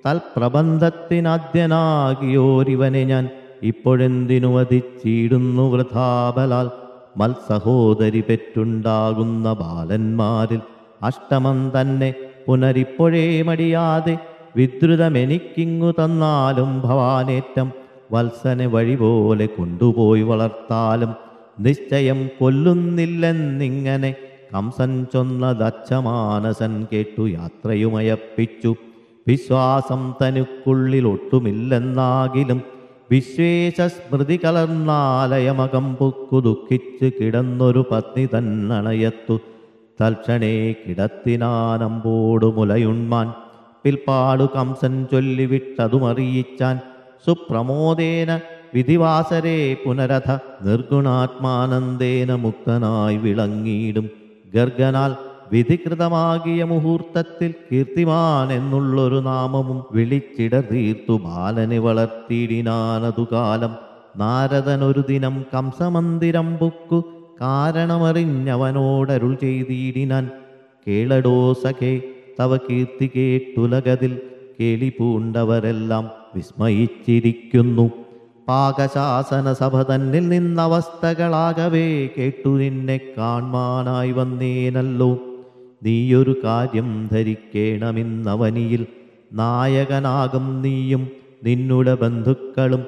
Speaker 1: തൽപ്രബന്ധത്തിനാദ്യനാകിയോരിവനെ ഞാൻ ഇപ്പോഴെന്തിനു വധിച്ചിടുന്നു വൃഥാബലാൽ മത്സഹോദരി പെറ്റുണ്ടാകുന്ന ബാലന്മാരിൽ അഷ്ടമം തന്നെ പുനരിപ്പോഴേ മടിയാതെ വിദ്രുതമെനിക്കിങ്ങു തന്നാലും ഭവാനേറ്റം വത്സനെ വഴി പോലെ കൊണ്ടുപോയി വളർത്താലും നിശ്ചയം കൊല്ലുന്നില്ലെന്നിങ്ങനെ കംസൻ ചൊന്നതച്ഛമാനസൻ കേട്ടു യാത്രയുമയപ്പിച്ചു വിശ്വാസം തനുക്കുള്ളിൽ ഒട്ടുമില്ലെന്നാകിലും വിശ്വേശ സ്മൃതി കലർന്നാലയമകം പൊക്കു ദുഃഖിച്ച് കിടന്നൊരു പത്നി തന്നണയത്തു തൽക്ഷണേ കിടത്തിനാനമ്പോടു മുലയുണ്മാൻ പിൽപ്പാടു കംസൻ ചൊല്ലിവിട്ടതുമറിയിച്ചാൻ സുപ്രമോദേന വിധിവാസരെ പുനരഥ നിർഗുണാത്മാനന്ദേന മുക്തനായി വിളങ്ങിയിടും ഗർഗനാൽ വിധികൃതമാകിയ മുഹൂർത്തത്തിൽ കീർത്തിമാൻ എന്നുള്ളൊരു നാമവും വിളിച്ചിട തീർത്തു ബാലനെ വളർത്തിയിടിനാനതു കാലം നാരദനൊരു ദിനം കംസമന്ദിരം ബുക്കു കാരണമറിഞ്ഞവനോടരുൾ ചെയ്തിടിനാൻ കേളടോ സഖേ തവ കീർത്തി കേട്ടുലകതിൽ കേളി പൂണ്ടവരെല്ലാം വിസ്മയിച്ചിരിക്കുന്നു പാകശാസന സഭ തന്നിൽ നിന്നവസ്ഥകളാകവേ കേട്ടു നിന്നെ കാൺമാനായി വന്നേനല്ലോ നീയൊരു കാര്യം ധരിക്കേണമിന്നവനിയിൽ നായകനാകും നീയും നിന്നുടെ ബന്ധുക്കളും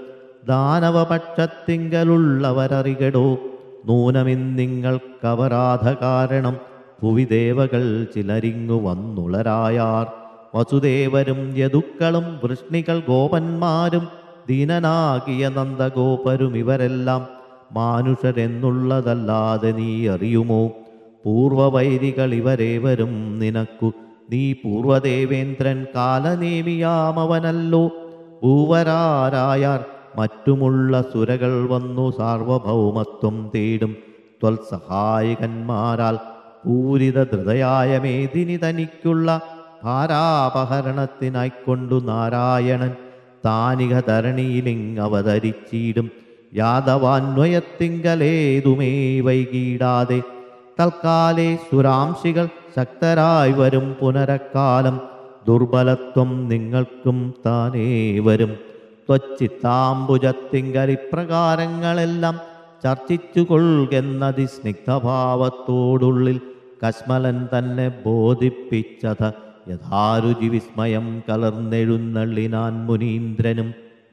Speaker 1: ദാനവപക്ഷത്തിങ്കലുള്ളവരറികടോ നൂനമിന്നിങ്ങൾക്കപരാധ കാരണം ഭുവിദേവകൾ ചിലരിങ്ങു വന്നുളരായാർ വസുദേവരും യദുക്കളും വൃഷ്ണികൾ ഗോപന്മാരും ദീനനാകിയ നന്ദഗോപരും ഇവരെല്ലാം മാനുഷരെന്നുള്ളതല്ലാതെ നീ അറിയുമോ പൂർവവൈരികൾ ഇവരേവരും നിനക്കു നീ പൂർവദേവേന്ദ്രൻ കാലനേമിയാമവനല്ലോ ഭൂവരാരായാർ മറ്റുമുള്ള സുരകൾ വന്നു സാർവഭൗമത്വം തേടും ത്വൽസഹായകന്മാരാൽ പൂരിത ധൃതയായ മേദിനി തനിക്കുള്ള ഭാരാപഹരണത്തിനായിക്കൊണ്ടു നാരായണൻ താനിക ധരണിയിലിങ് അവതരിച്ചിടും യാദവാന്വയത്തിങ്കലേതുമേ വൈകിടാതെ തൽക്കാലേ സുരാംശികൾ ശക്തരായി വരും പുനരക്കാലം ദുർബലത്വം നിങ്ങൾക്കും താനേ വരും ത്വച്ചിത്താംബുജത്തിങ്കൽ ഇപ്രകാരങ്ങളെല്ലാം ചർച്ചിച്ചു കൊള്ളുന്നതി സ്നിഗ്ധഭാവത്തോടുള്ളിൽ കശ്മലൻ തന്നെ ബോധിപ്പിച്ചത യഥാരുചി വിസ്മയം കലർന്നെഴുന്നള്ളിനാൻ മുനീന്ദ്രനും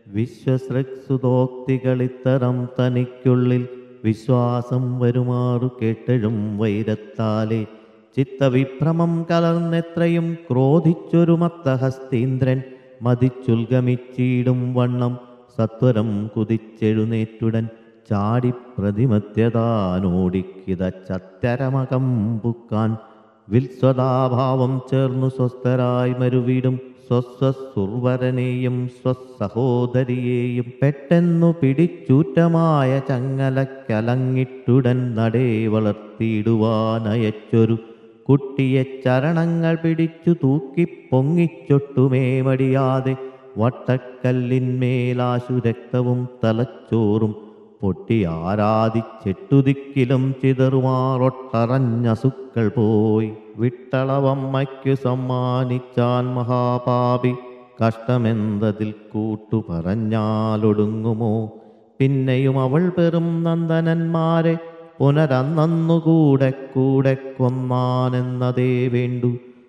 Speaker 1: വിശ്വസൃക്സുതോക്തികളിത്തരം തനിക്കുള്ളിൽ വിശ്വാസം വരുമാറു കേട്ടഴും വൈരത്താലെ ചിത്തവിഭ്രമം കലർന്നെത്രയും ക്രോധിച്ചൊരു മത്തഹസ്തീന്ദ്രൻ മതിച്ചുൽഗമിച്ചിടും വണ്ണം സത്വരം കുതിച്ചെഴുന്നേറ്റുടൻ ചാടി പ്രതിമത്യതാനോടിക്കിത ചത്തരമകം പുക്കാൻ വിൽസ്വതാഭാവം ചേർന്നു സ്വസ്ഥരായി മരുവിടും സ്വസ്വസുർവരനെയും സ്വസഹോദരിയെയും പെട്ടെന്നു പിടിച്ചൂറ്റമായ ചങ്ങലക്കലങ്ങിട്ടുടൻ നടേ വളർത്തിയിടുവാനയച്ചൊരു കുട്ടിയെ ചരണങ്ങൾ പിടിച്ചു തൂക്കി പൊങ്ങിച്ചൊട്ടുമേ മടിയാതെ വട്ടക്കല്ലിന്മേലാശു രക്തവും തലച്ചോറും പൊട്ടി ആരാധിച്ചെട്ടുദിക്കിലും ചിതറുമാറൊട്ടറഞ്ഞസുക്കൾ പോയി വിട്ടളവമ്മയ്ക്കു സമ്മാനിച്ചാൻ മഹാപാപി കഷ്ടമെന്തതിൽ കൂട്ടു പറഞ്ഞാലൊടുങ്ങുമോ പിന്നെയും അവൾ പെറും നന്ദനന്മാരെ പുനരന്നു കൂടെ കൊന്നാനെന്നതേ വേണ്ടു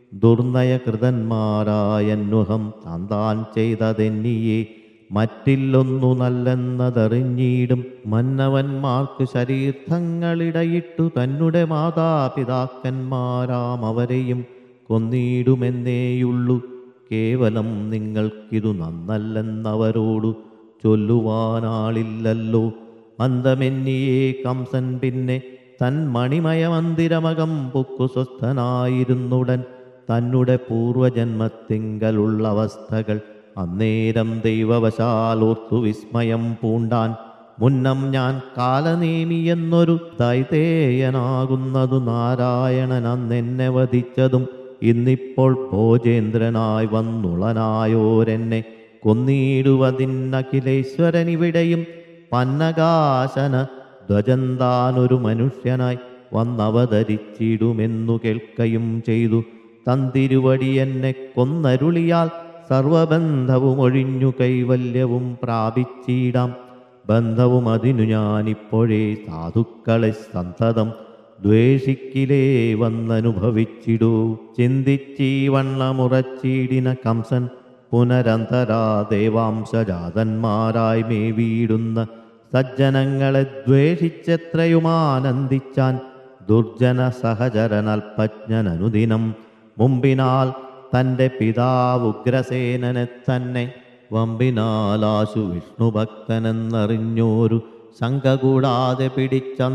Speaker 1: ദുർനയകൃതന്മാരായന്വഹം താൻ താൻ ചെയ്തതെന്നിയെ മറ്റില്ലൊന്നു നല്ലെന്നതറിഞ്ഞിടും മന്നവന്മാർക്ക് ശരീർത്ഥങ്ങളിടയിട്ടു തന്നെ മാതാപിതാക്കന്മാരാം അവരെയും കൊന്നിടുമെന്നേയുള്ളൂ കേവലം നിങ്ങൾക്കിതു നന്നല്ലെന്നവരോടു ചൊല്ലുവാനാളില്ലല്ലോ മന്ദമെന്നിയേ കംസൻ പിന്നെ തൻ മണിമയ മന്ദിരമകം പൊക്കു സ്വസ്ഥനായിരുന്നുടൻ തന്നെ പൂർവജന്മത്തിങ്കലുള്ള അവസ്ഥകൾ അന്നേരം ദൈവവശാലോർത്തു വിസ്മയം പൂണ്ടാൻ മുന്നം ഞാൻ കാലനേമി എന്നൊരു ദൈതേയനാകുന്നതു നാരായണൻ അന്നെന്നെ വധിച്ചതും ഇന്നിപ്പോൾ ഭോജേന്ദ്രനായി വന്നുളനായോരെന്നെ കൊന്നിടുവതിന്നഖിലേശ്വരനിവിടെയും പന്നകാശന ധ്വജന്താനൊരു മനുഷ്യനായി വന്നവതരിച്ചിടുമെന്നു കേൾക്കയും ചെയ്തു തന്തിരുവടി എന്നെ കൊന്നരുളിയാൽ സർവബന്ധവും ഒഴിഞ്ഞു കൈവല്യവും പ്രാപിച്ചിടാം ബന്ധവും അതിനു ഞാനിപ്പോഴേ സാധുക്കളെ സന്തതം ദ്വേഷിക്കിലേ വന്നനുഭവിച്ചിടൂ ചിന്തിച്ചീ വണ്ണമുറച്ചീടിന കംസൻ പുനരന്തരാ ദേവാംശജാതന്മാരായി മേവീടുന്ന സജ്ജനങ്ങളെ ദ്വേഷിച്ചെത്രയുമാനന്ദിച്ചാൻ ദുർജന സഹചരനൽപജ്ഞനനുദിനം മുമ്പിനാൽ തൻ്റെ പിതാവ് ഉഗ്രസേനനെ തന്നെ വമ്പിനാലാശു വിഷ്ണുഭക്തനെന്നറിഞ്ഞോരു ശങ്ക കൂടാതെ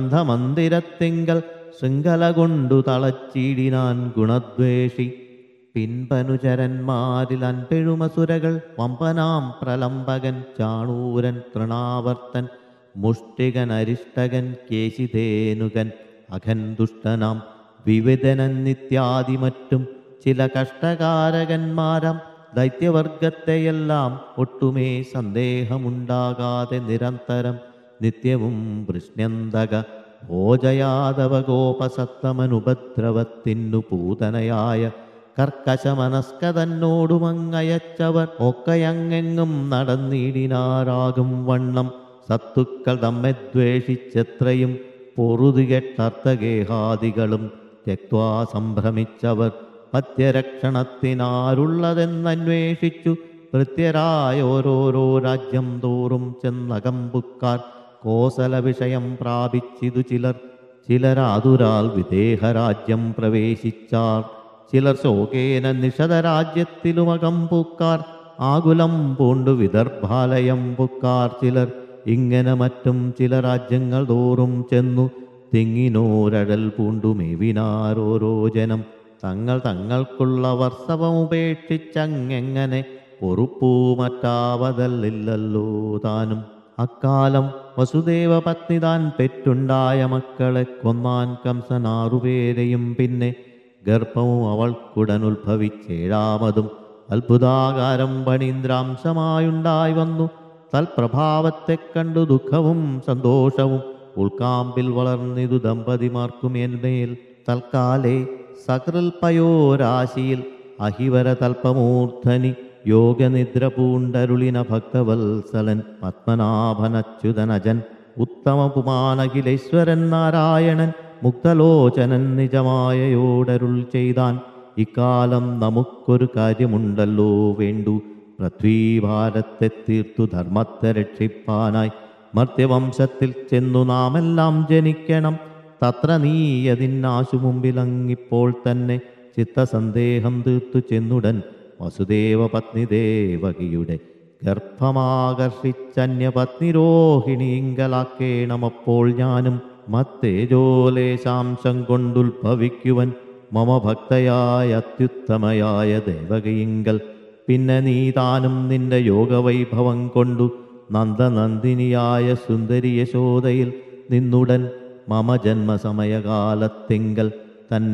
Speaker 1: പിടിച്ചന്ധമന്ദിരത്തിങ്കൽ ശൃംഖല കൊണ്ടു തളച്ചിടിനാൻ ഗുണദ്വേഷി പിൻപനുചരന്മാരിൽ അൻപെഴുമസുരകൾ വമ്പനാം പ്രലംബകൻ ചാണൂരൻ തൃണാവർത്തൻ മുഷ്ടികൻ അരിഷ്ടകൻ കേശിധേനുകൻ അഖൻ ദുഷ്ടനാം വിവിധനൻ നിത്യാദി മറ്റും ചില കഷ്ടകാരകന്മാരാം ദൈത്യവർഗത്തെയെല്ലാം ഒട്ടുമേ സന്ദേഹമുണ്ടാകാതെ നിരന്തരം നിത്യവും വൃഷ്ണ്യന്തക ഭോജയാദവ ഗോപസത്തമനുപദ്രവത്തിനു പൂതനയായ കർക്കശമനസ്കതന്നോടുമങ്ങയച്ചവർ ഒക്കെയങ്ങെങ്ങും നടന്നിടിനാരാകും വണ്ണം സത്തുക്കൾ തമ്മെ ദ്വേഷിച്ചെത്രയും പൊറുതികെട്ടർത്ഥഗേഹാദികളും തെക്വാ സംഭ്രമിച്ചവർ പത്യരക്ഷണത്തിനാരുള്ളതെന്നന്വേഷിച്ചു ഭൃത്യരായ ഓരോരോ രാജ്യം തോറും ചെന്നകമ്പുക്കാർ കോസല വിഷയം പ്രാപിച്ചിതു ചിലർ ചിലരാതുരാൽ വിദേഹരാജ്യം പ്രവേശിച്ചാർ ചിലർ ശോകേന നിഷധരാജ്യത്തിലുമകമ്പുക്കാർ ആകുലം പൂണ്ടു വിദർഭാലയം പുക്കാർ ചിലർ ഇങ്ങനെ മറ്റും ചില രാജ്യങ്ങൾ തോറും ചെന്നു തിങ്ങിനോരഴൽ പൂണ്ടു മേവിനാരോരോ ജനം തങ്ങൾ തങ്ങൾക്കുള്ള വർഷവമുപേക്ഷിച്ചങ്ങെങ്ങനെ പൊറുപ്പൂ മറ്റാവതല്ലില്ലല്ലോ താനും അക്കാലം വസുദേവ പത്നി താൻ പെറ്റുണ്ടായ മക്കളെ കൊന്നാൻ കംസനാറുപേരെയും പിന്നെ ഗർഭവും അവൾക്കുടൻ ഉത്ഭവിച്ചേഴാമതും അത്ഭുതാകാരം പണീന്ദ്രാംശമായുണ്ടായി വന്നു തൽപ്രഭാവത്തെ കണ്ടു ദുഃഖവും സന്തോഷവും ഉൾക്കാമ്പിൽ വളർന്നിതു ദമ്പതിമാർക്കുമേന്മേൽ തൽക്കാലേ സകൃൽപയോരാശിയിൽ അഹിവര തൽപമൂർധനി യോഗനിദ്ര പൂണ്ടരുളിന ഭക്തവത്സലൻ പത്മനാഭനച്യുതനജൻ ഉത്തമപുമാനഖിലേശ്വരൻ നാരായണൻ മുക്തലോചനൻ നിജമായയോടരുൾ ചെയ്താൻ ഇക്കാലം നമുക്കൊരു കാര്യമുണ്ടല്ലോ വേണ്ടു പൃഥ്വീഭാരത്തെ തീർത്തു ധർമ്മത്തെ രക്ഷിപ്പാനായി മർത്യവംശത്തിൽ ചെന്നു നാമെല്ലാം ജനിക്കണം തത്ര നീ അതിനാശു മുമ്പിലങ്ങിപ്പോൾ തന്നെ ചിത്തസന്ദേഹം തീർത്തു ചെന്നുടൻ വസുദേവ പത്നി ദേവകിയുടെ ഗർഭമാകർഷിച്ചന്യപത്നിരോഹിണീങ്കലാക്കേണമപ്പോൾ ഞാനും മത്തേജോലേശാംശം കൊണ്ടുത്ഭവിക്കുവൻ മമ ഭക്തയായ അത്യുത്തമയായ ദേവകിയിങ്കൽ പിന്നെ നീ താനും നിന്റെ യോഗവൈഭവം കൊണ്ടു നന്ദനന്ദിനിയായ സുന്ദരി യശോദയിൽ നിന്നുടൻ മമ ജന്മസമയകാലത്തിങ്കൽ തന്നെ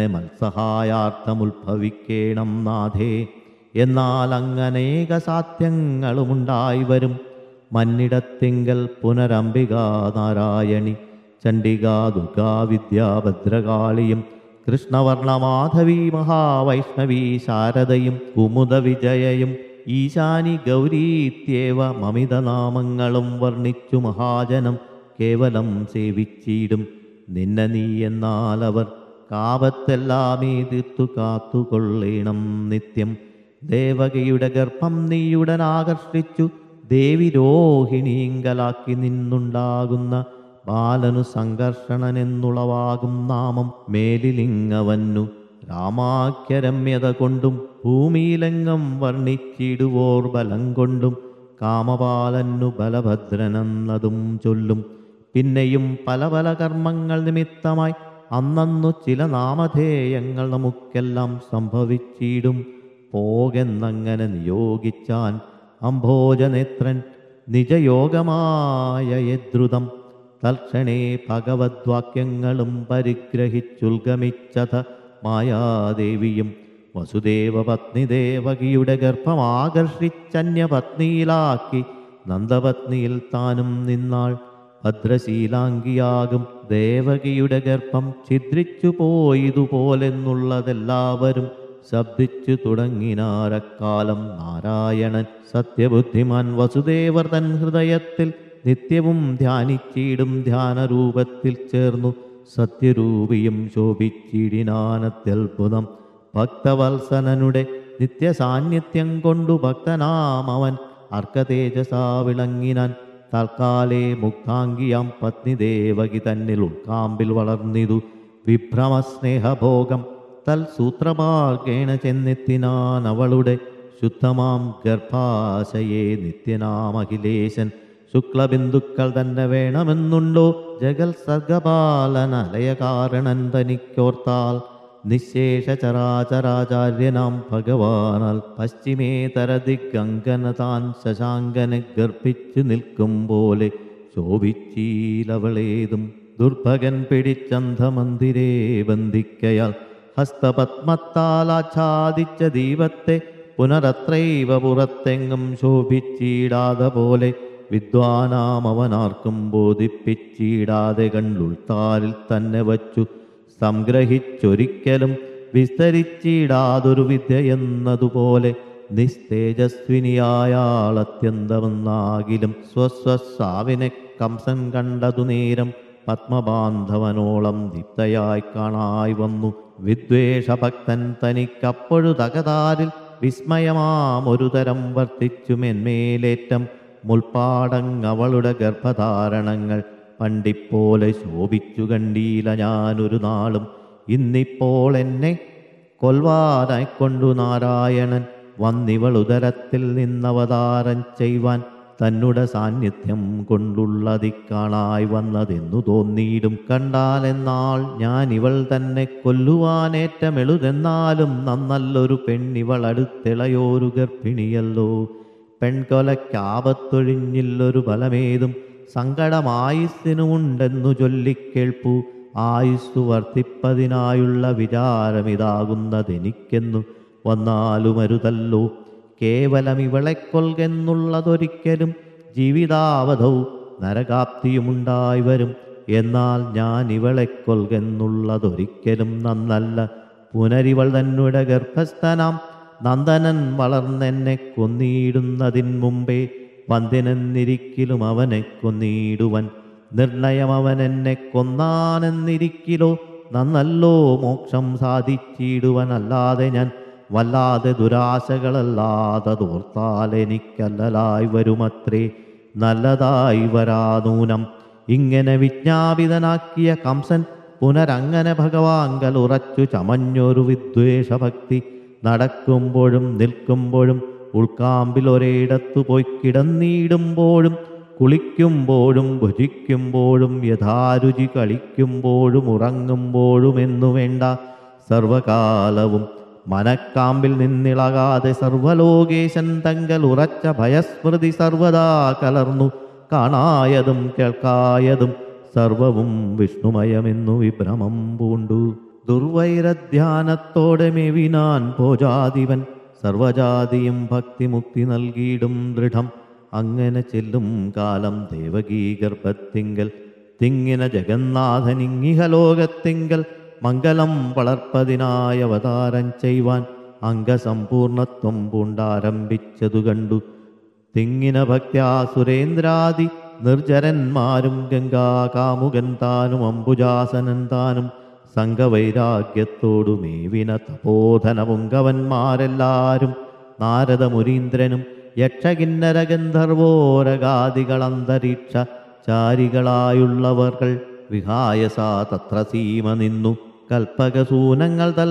Speaker 1: മത്സഹായാർത്ഥമുത്ഭവിക്കേണം നാഥേ എന്നാൽ അങ്ങനേക സാധ്യങ്ങളുമുണ്ടായി വരും മന്നിടത്തിങ്കൽ പുനരംബികാ നാരായണി ചണ്ഡികാ ദുർഗാ വിദ്യാ ഭദ്രകാളിയും കൃഷ്ണവർണമാധവി മഹാവൈഷ്ണവി ശാരദയും കുമുദ വിജയയും ഈശാനി ഗൗരീത്യേവ മമിതനാമങ്ങളും വർണ്ണിച്ചു മഹാജനം കേവലം സേവിച്ചിടും നിന്നെ നീ എന്നാൽ അവർ കാപത്തെല്ലാം തീർത്തു കാത്തുകൊള്ളേണം നിത്യം ദേവകിയുടെ ഗർഭം നീയുടൻ ആകർഷിച്ചു ദേവി രോഹിണീങ്കലാക്കി നിന്നുണ്ടാകുന്ന ബാലനു സംഘർഷണനെന്നുളവാകും നാമം മേലിലിങ്ങവന്നു രാമാഖ്യരമ്യത കൊണ്ടും ഭൂമിയിലെങ്ങും വർണ്ണിച്ചിടുവോർ ബലം കൊണ്ടും കാമപാലന്നു ബലഭദ്രനെന്നതും ചൊല്ലും പിന്നെയും പല പല കർമ്മങ്ങൾ നിമിത്തമായി അന്നന്നു ചില നാമധേയങ്ങൾ നമുക്കെല്ലാം സംഭവിച്ചിടും പോകെന്നങ്ങനെ നിയോഗിച്ചാൻ അംഭോജനേത്രൻ നിജയോഗമായ യദ്രുതം തൽക്ഷണേ ഭഗവദ്വാക്യങ്ങളും പരിഗ്രഹിച്ചുൽഗമിച്ചത മായാദേവിയും വസുദേവ പത്നി ദേവകിയുടെ ഗർഭമാകർഷിച്ചന്യപത്നിയിലാക്കി നന്ദപത്നിയിൽ താനും നിന്നാൾ ഭദ്രശീലാംഗിയാകും ദേവകിയുടെ ഗർഭം ഛിദ്രിച്ചു പോയതുപോലെന്നുള്ളതെല്ലാവരും ശബ്ദിച്ചു തുടങ്ങിനാരക്കാലം നാരായണൻ സത്യബുദ്ധിമാൻ വസുദേവർ തൻ ഹൃദയത്തിൽ നിത്യവും ധ്യാനിച്ചിടും ധ്യാനരൂപത്തിൽ ചേർന്നു സത്യരൂപിയും ശോഭിച്ചിടിനാനത്യത്ഭുതം ഭക്തവത്സനനുടെ നിത്യസാന്നിധ്യം കൊണ്ടു ഭക്തനാം അവൻ അർക്കതേജസാ വിളങ്ങിനാൻ തൽക്കാലേ മുക്താംഗിയാം പത്നി ദേവകി തന്നിൽ ഉൾക്കാമ്പിൽ വളർന്നിതു വിഭ്രമസ്നേഹഭോഗം തൽ സൂത്രമാർഗേണ ചെന്നെത്തിനാൻ അവളുടെ ശുദ്ധമാം ഗർഭാശയെ നിത്യനാം അഖിലേശൻ ശുക്ലബിന്ദുക്കൾ തന്നെ വേണമെന്നുണ്ടോ ജഗൽ സർഗപാലനലയ കാരണൻ തനിക്കോർത്താൽ നിശേഷചരാചരാചാര്യനാം ഭഗവാനാൽ പശ്ചിമേതര ദിഗങ്കന താൻ ശശാങ്കനെ ഗർഭിച്ചു നിൽക്കും പോലെ ശോഭിച്ചീലവളേതും ദുർഭകൻ പിടിച്ചന്ധമന്ദിരേ ബന്ധിക്കയാൽ ഹസ്തപത്മത്താൽ ആച്ഛാദിച്ച ദീപത്തെ പുനരത്രൈവ പുറത്തെങ്ങും ശോഭിച്ചിടാതെ പോലെ വിദ്വാനാം അവനാർക്കും ബോധിപ്പിച്ചിടാതെ കണ്ടുൾത്താരിൽ തന്നെ വച്ചു സംഗ്രഹിച്ചൊരിക്കലും വിസ്തരിച്ചിടാതൊരു വിദ്യ എന്നതുപോലെ നിസ്തേജസ്വിനിയായാൾ അത്യന്തമെന്നാകിലും സ്വസ്വസ്വാവിനെ കംസൻ കണ്ടതു നേരം പത്മബാന്ധവനോളം ദീപ്തയായി കാണായി വന്നു വിദ്വേഷഭക്തൻ തനിക്കപ്പൊഴു തകതാരിൽ വിസ്മയമാം ഒരു തരം വർത്തിച്ചു മെന്മേലേറ്റം മുൾപ്പാടങ്ങവളുടെ ഗർഭധാരണങ്ങൾ പണ്ടിപ്പോലെ ശോഭിച്ചു കണ്ടീല ഞാനൊരു നാളും ഇന്നിപ്പോൾ എന്നെ കൊൽവാനായിക്കൊണ്ടു നാരായണൻ വന്നിവളുദരത്തിൽ നിന്നവതാരം ചെയ്യുവാൻ തന്നുടെ സാന്നിധ്യം കൊണ്ടുള്ളതി കാണായി വന്നതെന്നു തോന്നിയിടും കണ്ടാലെന്നാൾ ഞാൻ ഇവൾ തന്നെ കൊല്ലുവാനേറ്റമെളുതെന്നാലും നന്നല്ലൊരു പെണ്ണിവൾ അടുത്തിളയോരു ഗർഭിണിയല്ലോ പെൺകൊലയ്ക്കാപത്തൊഴിഞ്ഞില്ലൊരു ഫലമേതും സങ്കടമായുസ്സിനുമുണ്ടെന്നു ചൊല്ലിക്കേൾപ്പു ആയുസ്സു വർദ്ധിപ്പതിനായുള്ള വിചാരമിതാകുന്നതെനിക്കെന്നു വന്നാലുമരുതല്ലോ കേവലം ഇവളെ കൊൽകെന്നുള്ളതൊരിക്കലും ജീവിതാവധൗ നരകാപ്തിയുമുണ്ടായി വരും എന്നാൽ ഞാൻ ഇവളെ കൊൽകെന്നുള്ളതൊരിക്കലും നന്നല്ല പുനരിവൾ തന്നെ ഗർഭസ്ഥനാം നന്ദനൻ വളർന്നെന്നെ കൊന്നിടുന്നതിൻ മുമ്പേ വന്ധ്യനെന്നിരിക്കലും അവനെ കൊന്നിടുവൻ നിർണയം അവൻ എന്നെ കൊന്നാനെന്നിരിക്കിലോ നന്നല്ലോ മോക്ഷം സാധിച്ചിടുവനല്ലാതെ ഞാൻ വല്ലാതെ ദുരാശകളല്ലാതെ തോർത്താൽ എനിക്കല്ലലായി വരുമത്രേ നല്ലതായി വരാനൂനം ഇങ്ങനെ വിജ്ഞാപിതനാക്കിയ കംസൻ പുനരങ്ങനെ ഭഗവാങ്കൽ ഉറച്ചു ചമഞ്ഞൊരു വിദ്വേഷഭക്തി നടക്കുമ്പോഴും നിൽക്കുമ്പോഴും ഉൾക്കാമ്പിൽ ഒരിടത്തു പോയി കിടന്നിടുമ്പോഴും കുളിക്കുമ്പോഴും ഭുജിക്കുമ്പോഴും യഥാരുചി കളിക്കുമ്പോഴും ഉറങ്ങുമ്പോഴും എന്നു വേണ്ട സർവകാലവും മനക്കാമ്പിൽ നിന്നിളകാതെ സർവലോകേശൻ തങ്കൽ ഉറച്ച ഭയസ്മൃതി സർവദാ കലർന്നു കാണായതും കേൾക്കായതും സർവവും വിഷ്ണുമയമെന്നു വിഭ്രമം പൂണ്ടു ദുർവൈരധ്യാനത്തോടെ മെവിനാൻ ഭോജാതിവൻ സർവജാതിയും ഭക്തിമുക്തി നൽകിയിടും ദൃഢം അങ്ങനെ ചെല്ലും കാലം ദേവകീ ഗർഭത്തിങ്കൽ തിങ്ങിന ജഗന്നാഥനിങ്ങിഹലോകത്തിങ്കൽ മംഗളം വളർപ്പതിനായ അവതാരം ചെയ്യുവാൻ അംഗസമ്പൂർണത്വം പൂണ്ടാരംഭിച്ചതു കണ്ടു തിങ്ങിന ഭക്ത്യാ സുരേന്ദ്രാദി നിർജരന്മാരും ഗംഗാകാമുകൻ താനും അംബുജാസനൻ താനും സംഘവൈരാഗ്യത്തോടു മേവിന തപോധനമുങ്കവന്മാരെല്ലാരും നാരദമുരീന്ദ്രനും യക്ഷകിന്നര ഗന്ധർവോരഗാദികൾ അന്തരീക്ഷ ചാരികളായുള്ളവർകൾ വിഹായസാ തത്ര സീമ നിന്നു കൽപ്പകസൂനങ്ങൾ തൽ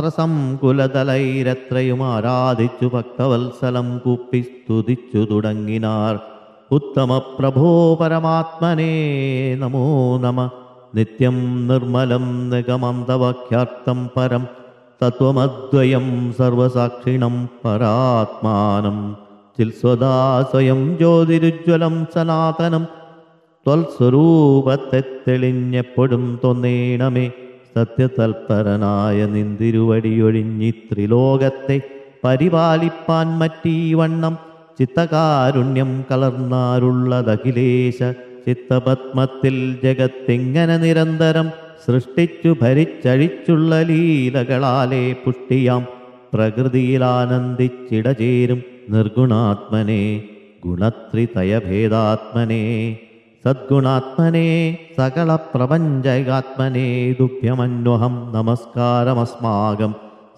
Speaker 1: പത്രസംകുലതലൈരത്രയും ആരാധിച്ചു ഭക്തവത്സലം കൂപ്പി സ്തുതിച്ചു തുടങ്ങിനാർ ഉത്തമ പ്രഭോ പരമാത്മനേ നമോ നമ നിത്യം നിർമ്മലം നിഗമന്തവാക്യാർത്ഥം പരം തത്വമദ്വയം സർവസാക്ഷിണം പരാത്മാനം ചിൽസ്വദാ സ്വയം ജ്യോതിരുജ്വലം സനാതനം ത്വൽസ്വരൂപത്തെ തെളിഞ്ഞെപ്പോഴും തൊന്നേണമേ സത്യതൽപരനായ നിന്തിരുവടിയൊഴിഞ്ഞി ത്രിലോകത്തെ പരിപാലിപ്പാൻ മറ്റീ വണ്ണം ചിത്തകാരുണ്യം കലർന്നാരുള്ളതഖിലേശ ചിത്തപത്മത്തിൽ ജഗത്തിങ്ങനെ നിരന്തരം സൃഷ്ടിച്ചു ഭരിച്ചഴിച്ചുള്ള ലീലകളാലെ പുഷ്ടിയാം പ്രകൃതിയിലാനന്ദിച്ചിടചേരും നിർഗുണാത്മനെ ഗുണത്രിതയഭേദാത്മനെ സദ്ഗുണാത്മനെ സകല പ്രപഞ്ചൈകാത്മനെ ദുഭ്യമന്വഹം നമസ്കാരമസ്മാകം